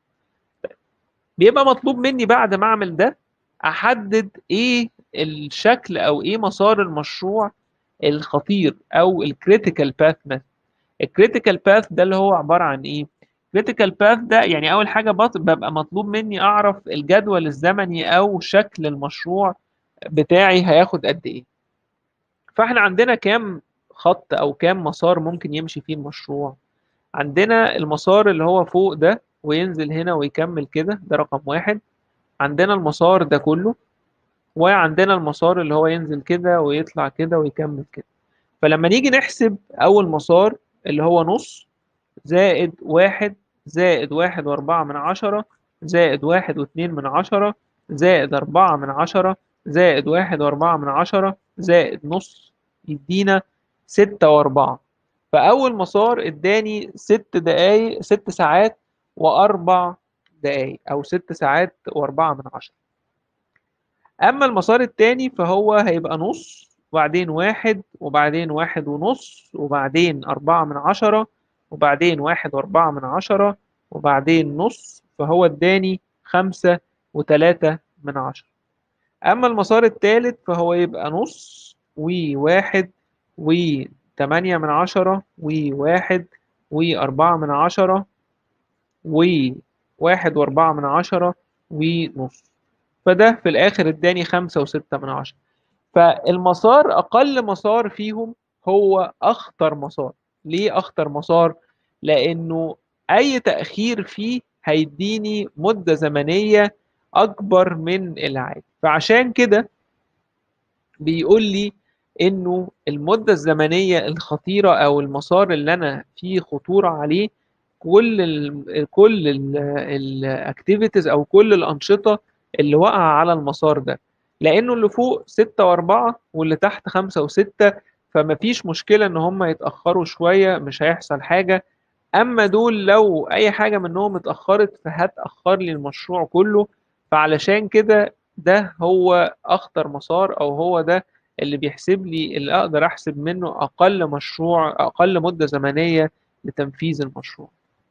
بيبقى مطلوب مني بعد ما اعمل ده احدد ايه الشكل او ايه مسار المشروع الخطير او الكريتيكال باث الكريتيكال باث ده اللي هو عباره عن ايه كريتيكال باث ده يعني اول حاجه ببقى مطلوب مني اعرف الجدول الزمني او شكل المشروع بتاعي هياخد قد ايه فاحنا عندنا كام خط او كام مسار ممكن يمشي فيه المشروع عندنا المسار اللي هو فوق ده وينزل هنا ويكمل كده ده رقم واحد عندنا المسار ده كله وعندنا المسار اللي هو ينزل كده ويطلع كده ويكمل كده فلما نيجي نحسب أول مسار اللي هو نص زائد واحد زائد واحد وأربعة من عشرة زائد واحد واتنين من عشرة زائد أربعة من عشرة زائد واحد وأربعة من عشرة زائد نص يدينا ستة وأربعة فأول مسار اداني ست دقايق ست ساعات وأربع دقايق أو ست ساعات وأربعة من عشرة أما المسار التاني فهو هيبقى نص وبعدين واحد وبعدين واحد ونص وبعدين أربعة من عشرة وبعدين واحد وأربعة من عشرة وبعدين نص فهو اداني خمسة وتلاتة من عشرة أما المسار التالت فهو يبقى نص وواحد وتمانية من عشرة وواحد وأربعة من عشرة وواحد وأربعة من عشرة ونص فده في الآخر اداني خمسة وستة من عشرة فالمسار أقل مسار فيهم هو أخطر مسار ليه أخطر مسار؟ لأنه أي تأخير فيه هيديني مدة زمنية أكبر من العادي فعشان كده بيقول لي إنه المدة الزمنية الخطيرة أو المسار اللي أنا فيه خطورة عليه كل ال كل الاكتيفيتيز او كل الانشطه اللي واقعه على المسار ده لانه اللي فوق 6 و4 واللي تحت 5 و6 فمفيش مشكله ان هم يتاخروا شويه مش هيحصل حاجه اما دول لو اي حاجه منهم اتاخرت فهتاخر لي المشروع كله فعلشان كده ده هو اخطر مسار او هو ده اللي بيحسب لي اللي اقدر احسب منه اقل مشروع اقل مده زمنيه لتنفيذ المشروع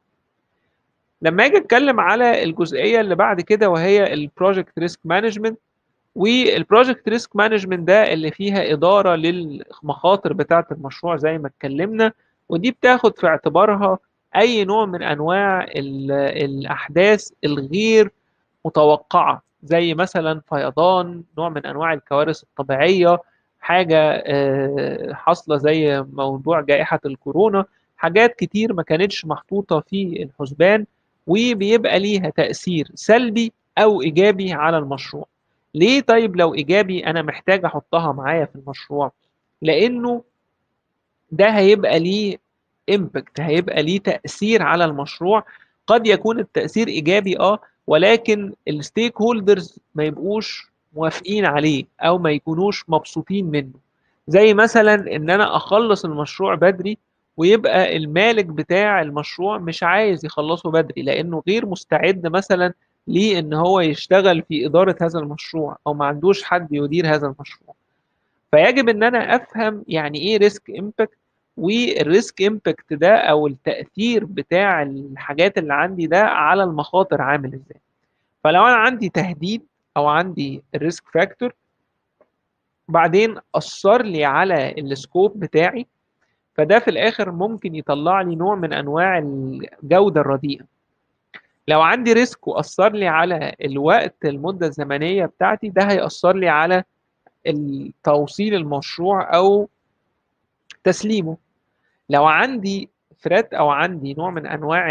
لما اجي اتكلم على الجزئيه اللي بعد كده وهي البروجكت ريسك مانجمنت والبروجكت ريسك مانجمنت ده اللي فيها اداره للمخاطر بتاعه المشروع زي ما اتكلمنا ودي بتاخد في اعتبارها اي نوع من انواع الاحداث الغير متوقعه زي مثلا فيضان نوع من انواع الكوارث الطبيعيه حاجه حاصله زي موضوع جائحه الكورونا حاجات كتير ما كانتش محطوطه في الحسبان وبيبقى ليها تأثير سلبي أو إيجابي على المشروع ليه طيب لو إيجابي أنا محتاج أحطها معايا في المشروع لأنه ده هيبقى ليه امباكت هيبقى ليه تأثير على المشروع قد يكون التأثير إيجابي آه ولكن الستيك هولدرز ما يبقوش موافقين عليه أو ما يكونوش مبسوطين منه زي مثلا إن أنا أخلص المشروع بدري ويبقى المالك بتاع المشروع مش عايز يخلصه بدري لانه غير مستعد مثلا ليه ان هو يشتغل في اداره هذا المشروع او ما عندوش حد يدير هذا المشروع فيجب ان انا افهم يعني ايه ريسك امباكت والريسك امباكت ده او التاثير بتاع الحاجات اللي عندي ده على المخاطر عامل ازاي فلو انا عندي تهديد او عندي الريسك فاكتور بعدين اثر لي على السكوب بتاعي فده في الاخر ممكن يطلع لي نوع من انواع الجوده الرديئه لو عندي ريسك واثر لي على الوقت المده الزمنيه بتاعتي ده هياثر لي على توصيل المشروع او تسليمه لو عندي ثريت او عندي نوع من انواع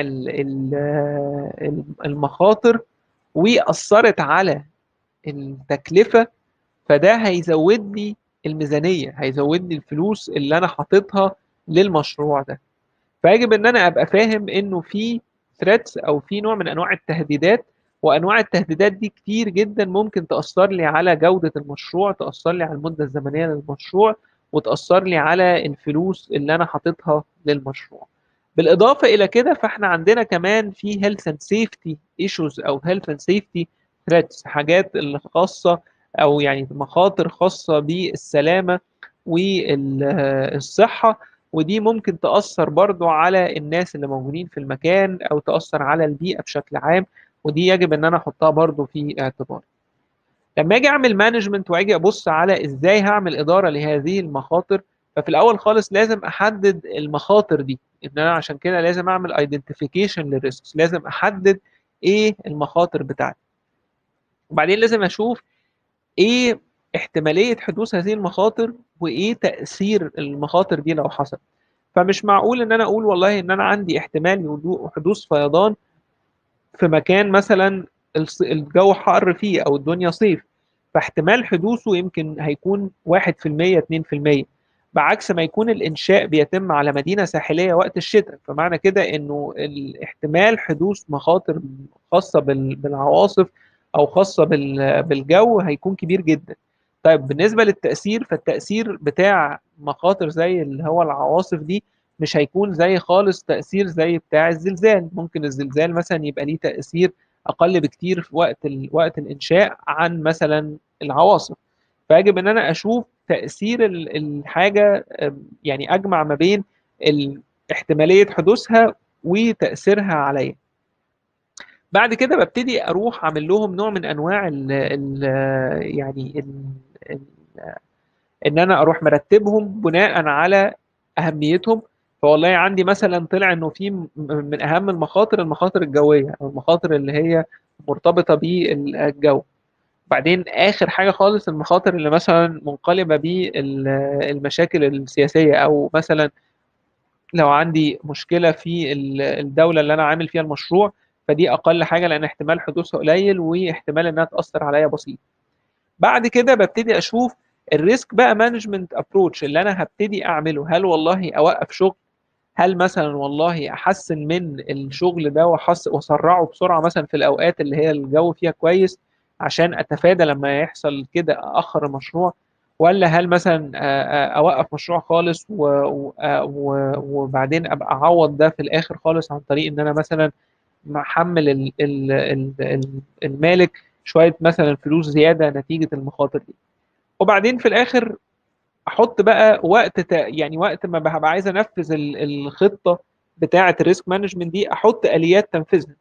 المخاطر واثرت على التكلفه فده هيزود لي الميزانيه هيزود لي الفلوس اللي انا حاططها للمشروع ده فيجب ان انا ابقى فاهم انه في ثريتس او في نوع من انواع التهديدات وانواع التهديدات دي كتير جدا ممكن تاثر لي على جوده المشروع تاثر لي على المده الزمنيه للمشروع وتاثر لي على الفلوس اللي انا حاططها للمشروع بالاضافه الى كده فاحنا عندنا كمان في هيلث اند سيفتي ايشوز او هيلث اند سيفتي ثريتس حاجات اللي خاصه او يعني مخاطر خاصه بالسلامه والصحه ودي ممكن تاثر برضو على الناس اللي موجودين في المكان او تاثر على البيئه بشكل عام ودي يجب ان انا احطها برضو في اعتباري لما اجي اعمل مانجمنت واجي ابص على ازاي هعمل اداره لهذه المخاطر ففي الاول خالص لازم احدد المخاطر دي ان انا عشان كده لازم اعمل ايدنتيفيكيشن للريسكس لازم احدد ايه المخاطر بتاعتي وبعدين لازم اشوف ايه احتماليه حدوث هذه المخاطر وايه تاثير المخاطر دي لو حصل فمش معقول ان انا اقول والله ان انا عندي احتمال حدوث فيضان في مكان مثلا الجو حر فيه او الدنيا صيف فاحتمال حدوثه يمكن هيكون 1% 2% بعكس ما يكون الانشاء بيتم على مدينه ساحليه وقت الشتاء فمعنى كده انه الاحتمال حدوث مخاطر خاصه بالعواصف او خاصه بالجو هيكون كبير جدا طيب بالنسبه للتاثير فالتاثير بتاع مخاطر زي اللي هو العواصف دي مش هيكون زي خالص تاثير زي بتاع الزلزال ممكن الزلزال مثلا يبقى ليه تاثير اقل بكتير في وقت وقت الانشاء عن مثلا العواصف فيجب ان انا اشوف تاثير الحاجه يعني اجمع ما بين احتماليه حدوثها وتاثيرها عليا بعد كده ببتدي اروح اعمل لهم نوع من انواع ال ال يعني ال ال ان انا اروح مرتبهم بناء على اهميتهم فوالله عندي مثلا طلع انه في من اهم المخاطر المخاطر الجويه او المخاطر اللي هي مرتبطه بالجو بعدين اخر حاجه خالص المخاطر اللي مثلا منقلبه بالمشاكل السياسيه او مثلا لو عندي مشكله في الدوله اللي انا عامل فيها المشروع فدي اقل حاجه لان احتمال حدوثها قليل واحتمال انها تاثر عليا بسيط بعد كده ببتدي اشوف الريسك بقى مانجمنت ابروتش اللي انا هبتدي اعمله هل والله اوقف شغل هل مثلا والله احسن من الشغل ده واسرعه بسرعه مثلا في الاوقات اللي هي الجو فيها كويس عشان اتفادى لما يحصل كده اخر المشروع ولا هل مثلا اوقف مشروع خالص وبعدين ابقى اعوض ده في الاخر خالص عن طريق ان انا مثلا محمل المالك شويه مثلا فلوس زياده نتيجه المخاطر دي وبعدين في الاخر احط بقى وقت يعني وقت ما ببقى عايز انفذ الخطه بتاعه الريسك مانجمنت دي احط اليات تنفيذها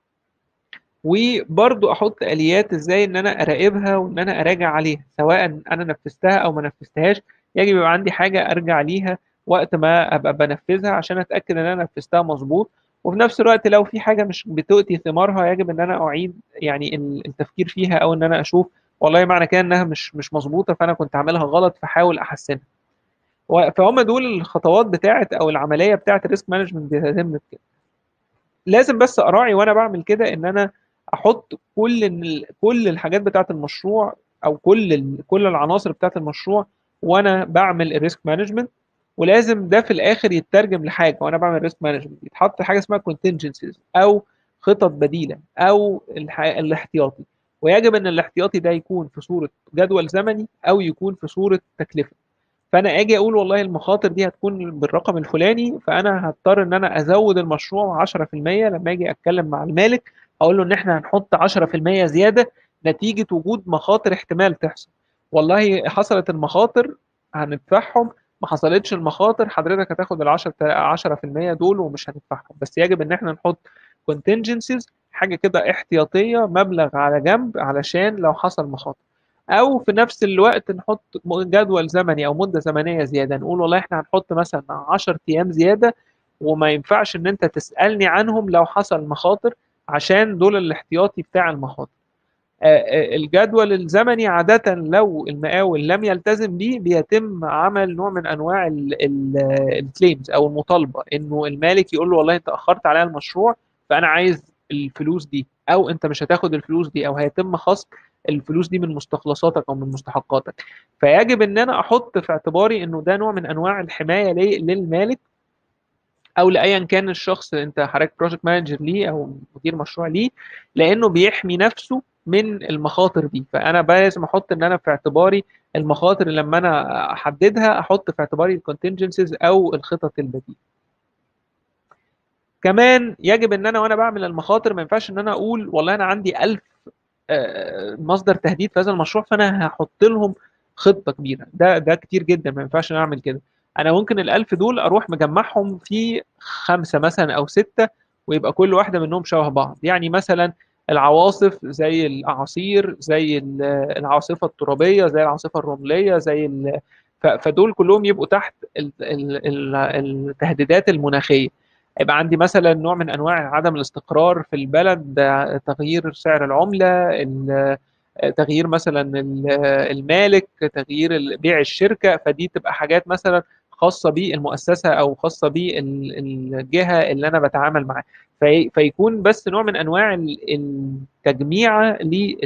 وبرضو احط اليات ازاي ان انا اراقبها وان انا اراجع عليها سواء انا نفذتها او ما نفذتهاش يجب يبقى عندي حاجه ارجع ليها وقت ما ابقى بنفذها عشان اتاكد ان انا نفذتها مظبوط وفي نفس الوقت لو في حاجه مش بتؤتي ثمارها يجب ان انا اعيد يعني التفكير فيها او ان انا اشوف والله معنى كده انها مش مش مظبوطه فانا كنت عاملها غلط فحاول احسنها فهم دول الخطوات بتاعه او العمليه بتاعه الريسك مانجمنت بتتم كده لازم بس اراعي وانا بعمل كده ان انا احط كل كل الحاجات بتاعه المشروع او كل كل العناصر بتاعه المشروع وانا بعمل الريسك مانجمنت ولازم ده في الاخر يترجم لحاجه وانا بعمل ريسك مانجمنت يتحط حاجه اسمها كونتنجنسيز او خطط بديله او الاحتياطي ويجب ان الاحتياطي ده يكون في صوره جدول زمني او يكون في صوره تكلفه فانا اجي اقول والله المخاطر دي هتكون بالرقم الفلاني فانا هضطر ان انا ازود المشروع 10% لما اجي اتكلم مع المالك اقول له ان احنا هنحط 10% زياده نتيجه وجود مخاطر احتمال تحصل والله حصلت المخاطر هندفعهم ما حصلتش المخاطر حضرتك هتاخد ال 10 10% دول ومش هندفعهم بس يجب ان احنا نحط contingencies حاجه كده احتياطيه مبلغ على جنب علشان لو حصل مخاطر او في نفس الوقت نحط جدول زمني او مده زمنيه زياده نقول والله احنا هنحط مثلا 10 ايام زياده وما ينفعش ان انت تسالني عنهم لو حصل مخاطر عشان دول الاحتياطي بتاع المخاطر الجدول الزمني عادة لو المقاول لم يلتزم به بيتم عمل نوع من انواع الكليمز او المطالبه انه المالك يقول له والله انت اخرت عليا المشروع فانا عايز الفلوس دي او انت مش هتاخد الفلوس دي او هيتم خصم الفلوس دي من مستخلصاتك او من مستحقاتك فيجب ان انا احط في اعتباري انه ده نوع من انواع الحمايه للمالك او لايا كان الشخص انت حضرتك بروجكت مانجر ليه او مدير مشروع ليه لانه بيحمي نفسه من المخاطر دي فانا لازم احط ان انا في اعتباري المخاطر اللي لما انا احددها احط في اعتباري الكونتنجنسيز او الخطط البديله كمان يجب ان انا وانا بعمل المخاطر ما ينفعش ان انا اقول والله انا عندي 1000 مصدر تهديد في هذا المشروع فانا هحط لهم خطه كبيره ده ده كتير جدا ما ينفعش اعمل كده انا ممكن ال1000 دول اروح مجمعهم في خمسه مثلا او سته ويبقى كل واحده منهم شبه بعض يعني مثلا العواصف زي الاعاصير زي العاصفه الترابيه زي العاصفه الرمليه زي فدول كلهم يبقوا تحت التهديدات المناخيه يبقى عندي مثلا نوع من انواع عدم الاستقرار في البلد تغيير سعر العمله تغيير مثلا المالك تغيير بيع الشركه فدي تبقى حاجات مثلا خاصه بالمؤسسه او خاصه بالجهه اللي انا بتعامل معاها فيكون بس نوع من انواع التجميعه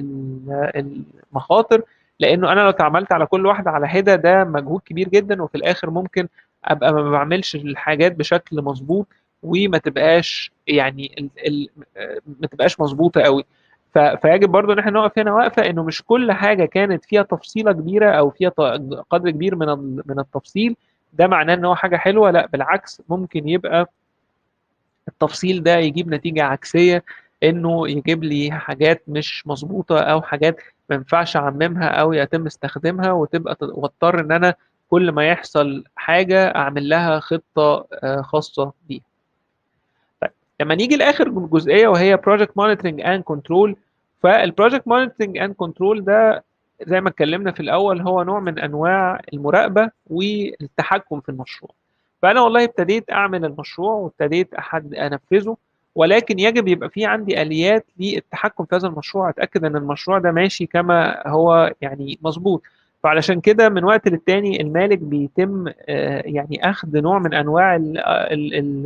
للمخاطر لانه انا لو تعاملت على كل واحده على حده ده مجهود كبير جدا وفي الاخر ممكن ابقى ما بعملش الحاجات بشكل مظبوط وما تبقاش يعني ال ال ما تبقاش مظبوطه قوي فيجب برضو ان احنا نقف هنا واقفه انه مش كل حاجه كانت فيها تفصيله كبيره او فيها قدر كبير من من التفصيل ده معناه ان هو حاجه حلوه لا بالعكس ممكن يبقى التفصيل ده يجيب نتيجه عكسيه انه يجيب لي حاجات مش مظبوطه او حاجات ما ينفعش اعممها او يتم استخدامها وتبقى واضطر ان انا كل ما يحصل حاجه اعمل لها خطه خاصه بيها طيب لما نيجي لاخر جزئيه وهي بروجكت مونيتورنج اند كنترول فالبروجكت مونيتورنج اند كنترول ده زي ما اتكلمنا في الاول هو نوع من انواع المراقبه والتحكم في المشروع فانا والله ابتديت اعمل المشروع وابتديت احد انفذه ولكن يجب يبقى في عندي اليات للتحكم في هذا المشروع اتاكد ان المشروع ده ماشي كما هو يعني مظبوط فعلشان كده من وقت للتاني المالك بيتم يعني اخذ نوع من انواع ال ال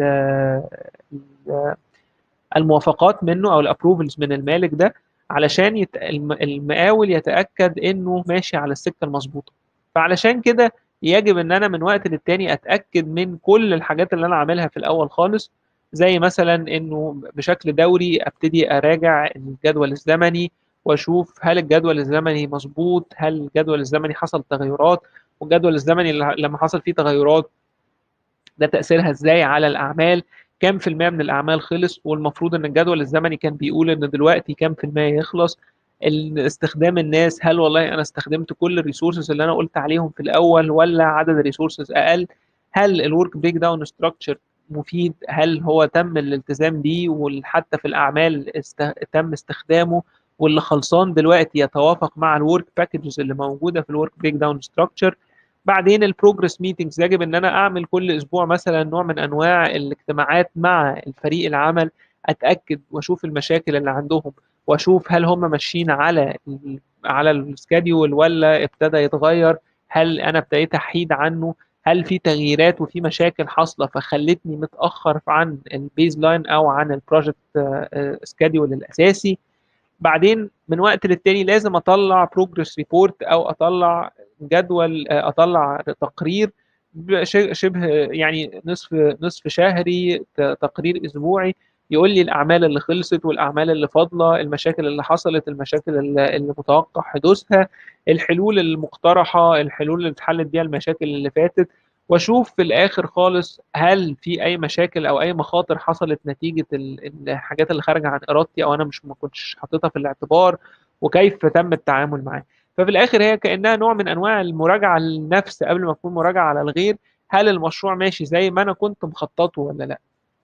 ال الموافقات منه او الابروفلز من المالك ده علشان يت... المقاول يتاكد انه ماشي على السكه المظبوطه فعلشان كده يجب ان انا من وقت للتاني اتاكد من كل الحاجات اللي انا عاملها في الاول خالص زي مثلا انه بشكل دوري ابتدي اراجع الجدول الزمني واشوف هل الجدول الزمني مظبوط هل الجدول الزمني حصل تغيرات والجدول الزمني لما حصل فيه تغيرات ده تاثيرها ازاي على الاعمال كام في المية من الأعمال خلص والمفروض إن الجدول الزمني كان بيقول إن دلوقتي كام في المية يخلص استخدام الناس هل والله أنا استخدمت كل الريسورسز اللي أنا قلت عليهم في الأول ولا عدد الريسورسز أقل هل الورك بريك داون ستراكشر مفيد هل هو تم الالتزام بيه وحتى في الأعمال است... تم استخدامه واللي خلصان دلوقتي يتوافق مع الورك باكجز اللي موجودة في الورك بريك داون ستراكشر بعدين البروجرس ميتنجز يجب ان انا اعمل كل اسبوع مثلا نوع من انواع الاجتماعات مع الفريق العمل اتاكد واشوف المشاكل اللي عندهم واشوف هل هم ماشيين على ال على السكاديول ولا ابتدى يتغير هل انا ابتديت احيد عنه هل في تغييرات وفي مشاكل حاصله فخلتني متاخر عن البيز لاين او عن البروجكت سكاديول الاساسي بعدين من وقت للتاني لازم اطلع بروجرس ريبورت او اطلع جدول اطلع تقرير شبه يعني نصف نصف شهري تقرير اسبوعي يقول لي الاعمال اللي خلصت والاعمال اللي فاضله المشاكل اللي حصلت المشاكل اللي متوقع حدوثها الحلول المقترحه الحلول اللي اتحلت بيها المشاكل اللي فاتت واشوف في الاخر خالص هل في اي مشاكل او اي مخاطر حصلت نتيجه الحاجات اللي خارجه عن ارادتي او انا مش ما كنتش حاططها في الاعتبار وكيف تم التعامل معاه ففي الاخر هي كانها نوع من انواع المراجعه للنفس قبل ما تكون مراجعه على الغير هل المشروع ماشي زي ما انا كنت مخططه ولا لا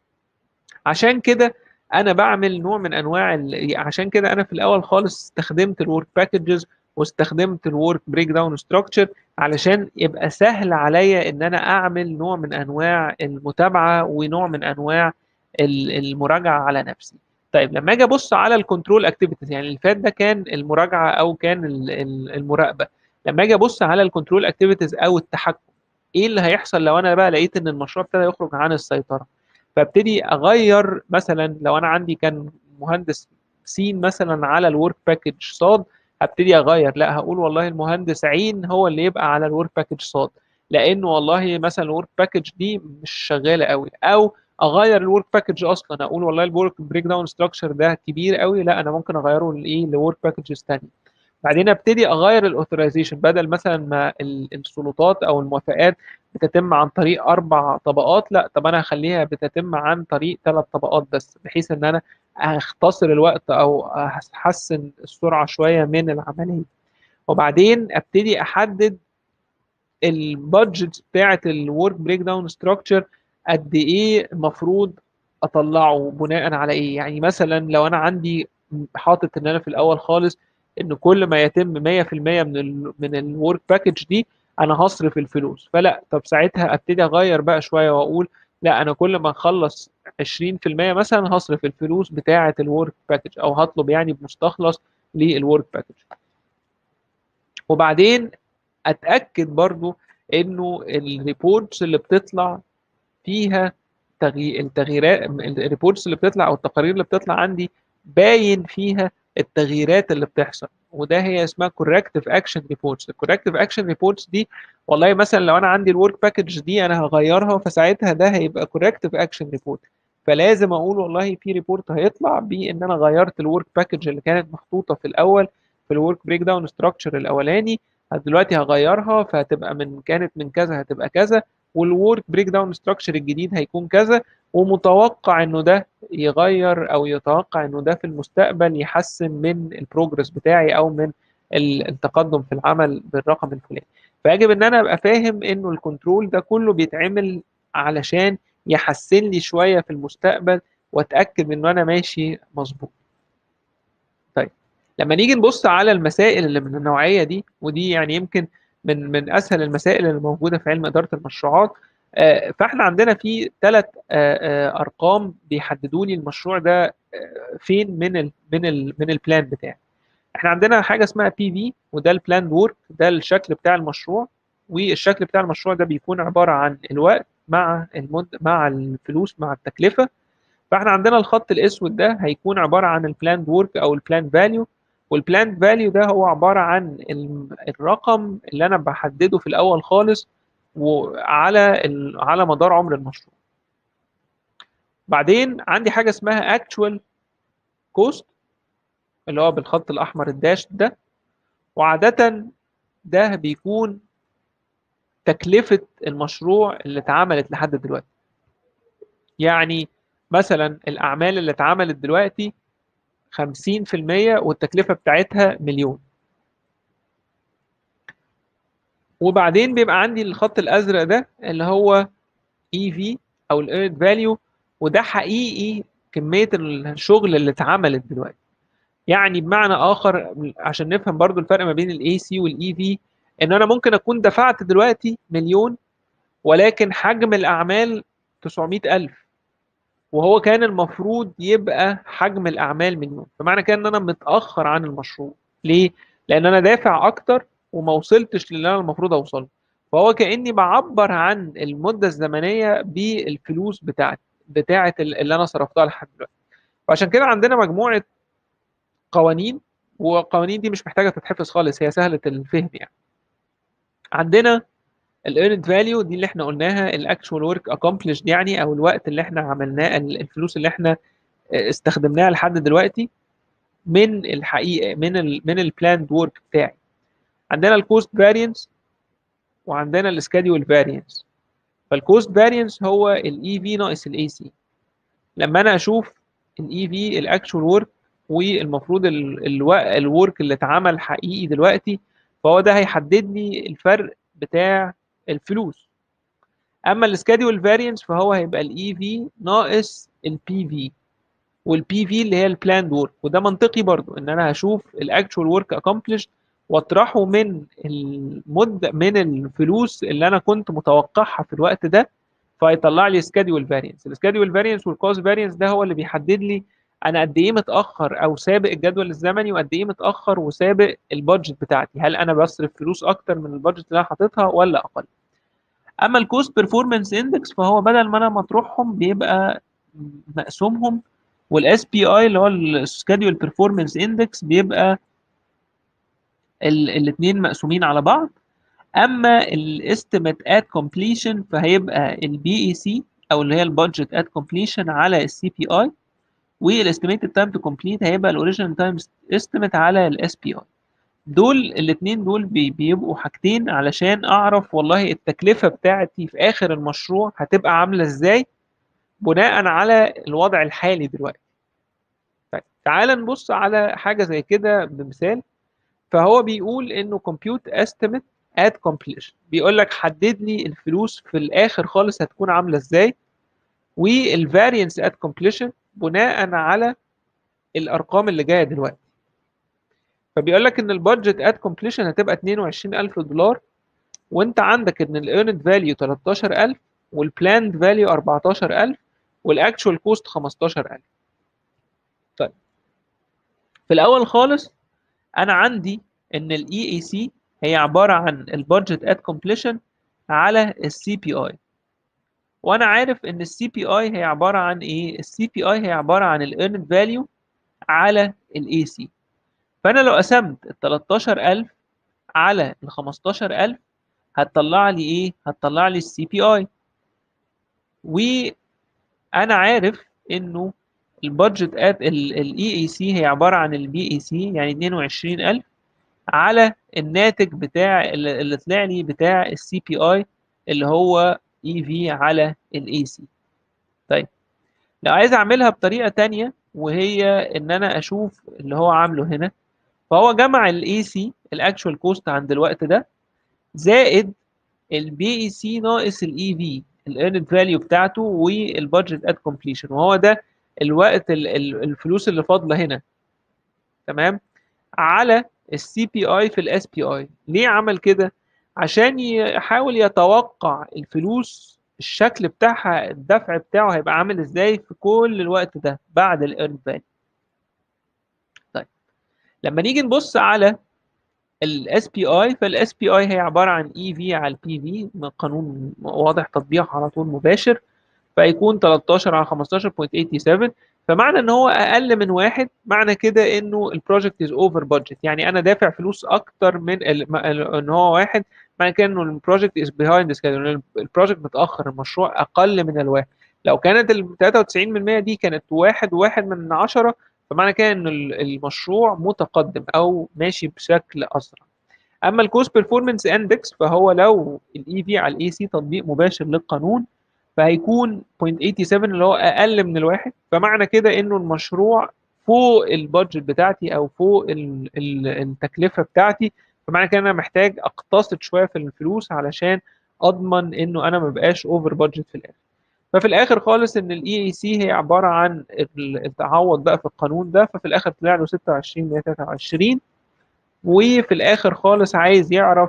عشان كده انا بعمل نوع من انواع عشان كده انا في الاول خالص استخدمت الورك باكجز واستخدمت الورك بريك داون ستراكشر علشان يبقى سهل عليا ان انا اعمل نوع من انواع المتابعه ونوع من انواع المراجعه على نفسي طيب لما اجي ابص على الكنترول اكتيفيتيز يعني اللي فات ده كان المراجعه او كان المراقبه لما اجي ابص على الكنترول اكتيفيتيز او التحكم ايه اللي هيحصل لو انا بقى لقيت ان المشروع ابتدى يخرج عن السيطره فابتدي اغير مثلا لو انا عندي كان مهندس سين مثلا على الورك باكج صاد هبتدي اغير لا هقول والله المهندس عين هو اللي يبقى على الورك باكج صاد لانه والله مثلا الورك باكج دي مش شغاله قوي او اغير الورك باكج اصلا اقول والله الورك بريك داون ستراكشر ده كبير قوي لا انا ممكن اغيره لايه لورك باكجز ثانيه بعدين ابتدي اغير الاوثرايزيشن بدل مثلا ما السلطات او الموافقات بتتم عن طريق اربع طبقات لا طب انا هخليها بتتم عن طريق ثلاث طبقات بس بحيث ان انا اختصر الوقت او احسن السرعه شويه من العمليه وبعدين ابتدي احدد البادجت بتاعه الورك بريك داون ستراكشر قد ايه المفروض اطلعه بناء على ايه يعني مثلا لو انا عندي حاطط ان انا في الاول خالص ان كل ما يتم 100% من ال من الورك باكج دي انا هصرف الفلوس فلا طب ساعتها ابتدي اغير بقى شويه واقول لا انا كل ما اخلص 20% مثلا هصرف الفلوس بتاعه الورك باكج او هطلب يعني بمستخلص للورك باكج وبعدين اتاكد برضو انه الريبورتس اللي بتطلع فيها التغييرات الريبورتس اللي بتطلع او التقارير اللي بتطلع عندي باين فيها التغييرات اللي بتحصل وده هي اسمها كوركتيف اكشن ريبورتس الكوركتيف اكشن ريبورتس دي والله مثلا لو انا عندي الورك باكج دي انا هغيرها فساعتها ده هيبقى كوركتيف اكشن ريبورت فلازم اقول والله في ريبورت هيطلع بان انا غيرت الورك باكج اللي كانت محطوطه في الاول في الورك بريك داون ستراكشر الاولاني دلوقتي هغيرها فهتبقى من كانت من كذا هتبقى كذا والورك بريك داون ستراكشر الجديد هيكون كذا ومتوقع انه ده يغير او يتوقع انه ده في المستقبل يحسن من البروجرس بتاعي او من التقدم في العمل بالرقم الفلاني فيجب ان انا ابقى فاهم انه الكنترول ده كله بيتعمل علشان يحسن لي شويه في المستقبل واتاكد من ان انا ماشي مظبوط طيب لما نيجي نبص على المسائل اللي من النوعيه دي ودي يعني يمكن من من اسهل المسائل اللي موجوده في علم اداره المشروعات فاحنا عندنا في ثلاث ارقام بيحددوا لي المشروع ده فين من ال من ال من البلان بتاعي احنا عندنا حاجه اسمها بي في وده البلان وورك ده الشكل بتاع المشروع والشكل بتاع المشروع ده بيكون عباره عن الوقت مع المد مع الفلوس مع التكلفه فاحنا عندنا الخط الاسود ده هيكون عباره عن البلان وورك او البلان فاليو والبلان فاليو ده هو عباره عن الرقم اللي انا بحدده في الاول خالص وعلى على مدار عمر المشروع بعدين عندي حاجه اسمها actual cost اللي هو بالخط الاحمر الداش ده وعاده ده بيكون تكلفه المشروع اللي اتعملت لحد دلوقتي يعني مثلا الاعمال اللي اتعملت دلوقتي 50% والتكلفه بتاعتها مليون وبعدين بيبقى عندي الخط الازرق ده اللي هو اي في او الايرد فاليو وده حقيقي كميه الشغل اللي اتعملت دلوقتي يعني بمعنى اخر عشان نفهم برضو الفرق ما بين الاي سي والاي في ان انا ممكن اكون دفعت دلوقتي مليون ولكن حجم الاعمال 900000 وهو كان المفروض يبقى حجم الاعمال مليون فمعنى كده ان انا متاخر عن المشروع ليه لان انا دافع اكتر وما وصلتش للي انا المفروض اوصله فهو كاني بعبر عن المده الزمنيه بالفلوس بتاعت بتاعه اللي انا صرفتها لحد دلوقتي فعشان كده عندنا مجموعه قوانين والقوانين دي مش محتاجه تتحفظ خالص هي سهله الفهم يعني عندنا الايرند فاليو دي اللي احنا قلناها الاكشوال ورك اكومبليشد يعني او الوقت اللي احنا عملناه الفلوس اللي احنا استخدمناها لحد دلوقتي من الحقيقه من ال من البلاند ورك بتاعي عندنا الكوست فارينس وعندنا السكادول فارينس فالكوست فارينس هو الاي في ناقص الاي سي لما انا اشوف الاي في الاكشوال ورك والمفروض الورك اللي اتعمل حقيقي دلوقتي فهو ده هيحدد لي الفرق بتاع الفلوس اما السكادول فارينس فهو هيبقى الاي في ناقص البي في والبي في اللي هي البلاند ورك وده منطقي برضو ان انا هشوف الاكشوال ورك اكومبليشد واطرحه من المده من الفلوس اللي انا كنت متوقعها في الوقت ده فيطلع لي سكادول فارينس السكادول فارينس والكوست فارينس ده هو اللي بيحدد لي انا قد ايه متاخر او سابق الجدول الزمني وقد ايه متاخر وسابق البادجت بتاعتي هل انا بصرف فلوس اكتر من البادجت اللي انا حاططها ولا اقل اما الكوست بيرفورمانس اندكس فهو بدل ما انا مطروحهم بيبقى مقسومهم والاس بي اي اللي هو السكادول بيرفورمانس اندكس بيبقى الاثنين مقسومين على بعض اما الاستيميت ات كومبليشن فهيبقى البي اي سي او اللي هي البادجت ات كومبليشن على السي بي اي والاستيميتد تايم تو كومبليت هيبقى الاوريجينال تايم استيميت على الاس بي اي دول الاثنين دول بي بيبقوا حاجتين علشان اعرف والله التكلفه بتاعتي في اخر المشروع هتبقى عامله ازاي بناء على الوضع الحالي دلوقتي طيب تعال نبص على حاجه زي كده بمثال فهو بيقول انه compute estimate at completion بيقول لك حدد لي الفلوس في الاخر خالص هتكون عامله ازاي والفارينس at completion بناء على الارقام اللي جايه دلوقتي فبيقول لك ان البادجت ات كومبليشن هتبقى 22000 دولار وانت عندك ان الايرند فاليو 13000 والبلاند فاليو 14000 والاكشوال كوست 15000 طيب في الاول خالص انا عندي ان الاي اي سي هي عباره عن البادجت ات كومبليشن على السي بي اي وانا عارف ان السي بي اي هي عباره عن ايه السي بي اي هي عباره عن الايرند فاليو على الاي سي فانا لو قسمت ال 13000 على ال 15000 هتطلع لي ايه هتطلع لي السي بي اي وانا عارف انه البادجت ات الاي اي سي هي عباره عن البي اي سي يعني 22000 على الناتج بتاع اللي طلع لي بتاع السي بي اي اللي هو اي في على الاي سي طيب لو عايز اعملها بطريقه تانية وهي ان انا اشوف اللي هو عامله هنا فهو جمع الاي سي الاكشوال كوست عند الوقت ده زائد البي اي سي ناقص الاي في الايرند فاليو بتاعته والبادجت ات كومبليشن وهو ده الوقت الفلوس اللي فاضله هنا تمام على السي بي اي في الاس بي اي ليه عمل كده عشان يحاول يتوقع الفلوس الشكل بتاعها الدفع بتاعه هيبقى عامل ازاي في كل الوقت ده بعد الايرن فاليو طيب لما نيجي نبص على الاس بي اي فالاس بي اي هي عباره عن اي في على البي في قانون واضح تطبيق على طول مباشر فيكون 13 على 15.87 فمعنى ان هو اقل من واحد معنى كده انه البروجكت از اوفر بادجت يعني انا دافع فلوس اكتر من ان هو واحد معنى كده انه البروجكت از بيهايند سكيدول البروجكت متاخر المشروع اقل من الواحد لو كانت ال 93% دي كانت واحد واحد من عشرة فمعنى كده ان المشروع متقدم او ماشي بشكل اسرع اما الكوست بيرفورمانس اندكس فهو لو الاي في على الاي سي تطبيق مباشر للقانون فهيكون 0.87 اللي هو اقل من الواحد فمعنى كده انه المشروع فوق البادجت بتاعتي او فوق التكلفه بتاعتي فمعنى كده انا محتاج اقتصد شويه في الفلوس علشان اضمن انه انا ما بقاش اوفر بادجت في الاخر ففي الاخر خالص ان الاي اي سي هي عباره عن التعوض بقى في القانون ده ففي الاخر طلع له 26 123 وفي الاخر خالص عايز يعرف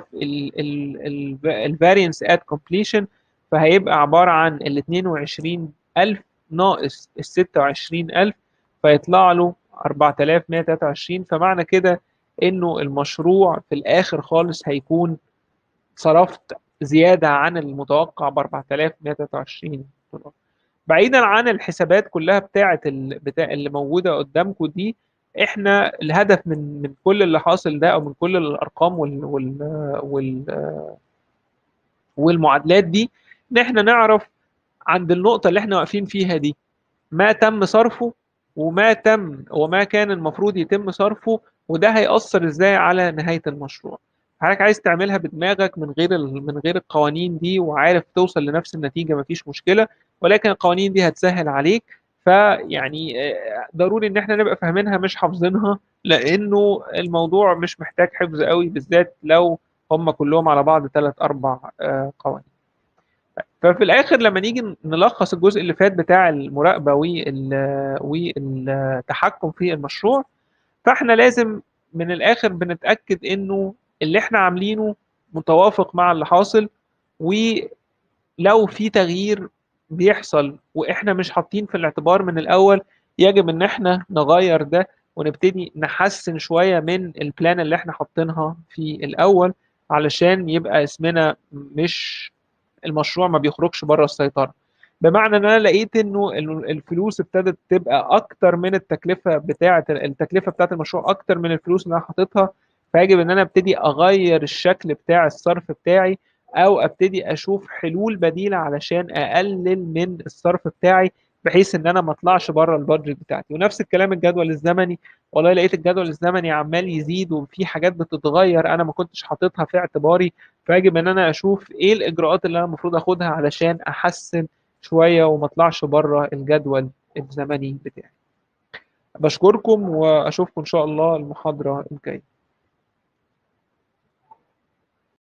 الفارينس ات كومبليشن فهيبقى عباره عن ال 22000 ناقص ال 26000 فيطلع له 4123 فمعنى كده انه المشروع في الاخر خالص هيكون صرفت زياده عن المتوقع ب 4123 دولار بعيدا عن الحسابات كلها بتاعه بتاع اللي موجوده قدامكم دي احنا الهدف من من كل اللي حاصل ده او من كل الارقام وال وال وال والمعادلات دي ان احنا نعرف عند النقطه اللي احنا واقفين فيها دي ما تم صرفه وما تم وما كان المفروض يتم صرفه وده هيأثر ازاي على نهايه المشروع حضرتك عايز تعملها بدماغك من غير من غير القوانين دي وعارف توصل لنفس النتيجه مفيش مشكله ولكن القوانين دي هتسهل عليك فيعني ضروري ان احنا نبقى فاهمينها مش حافظينها لانه الموضوع مش محتاج حفظ قوي بالذات لو هم كلهم على بعض ثلاث اربع قوانين ففي الاخر لما نيجي نلخص الجزء اللي فات بتاع المراقبه والتحكم في المشروع فاحنا لازم من الاخر بنتاكد انه اللي احنا عاملينه متوافق مع اللي حاصل ولو في تغيير بيحصل واحنا مش حاطين في الاعتبار من الاول يجب ان احنا نغير ده ونبتدي نحسن شويه من البلان اللي احنا حاطينها في الاول علشان يبقى اسمنا مش المشروع ما بيخرجش بره السيطره بمعنى ان انا لقيت انه الفلوس ابتدت تبقى اكتر من التكلفه بتاعه التكلفه بتاعه المشروع اكتر من الفلوس اللي انا حاططها فيجب ان انا ابتدي اغير الشكل بتاع الصرف بتاعي او ابتدي اشوف حلول بديله علشان اقلل من الصرف بتاعي بحيث ان انا ما اطلعش بره البادجت بتاعتي ونفس الكلام الجدول الزمني والله لقيت الجدول الزمني عمال يزيد وفي حاجات بتتغير انا ما كنتش حاططها في اعتباري فيجب ان انا اشوف ايه الاجراءات اللي انا المفروض اخدها علشان احسن شويه وما اطلعش بره الجدول الزمني بتاعي بشكركم واشوفكم ان شاء الله المحاضره الجايه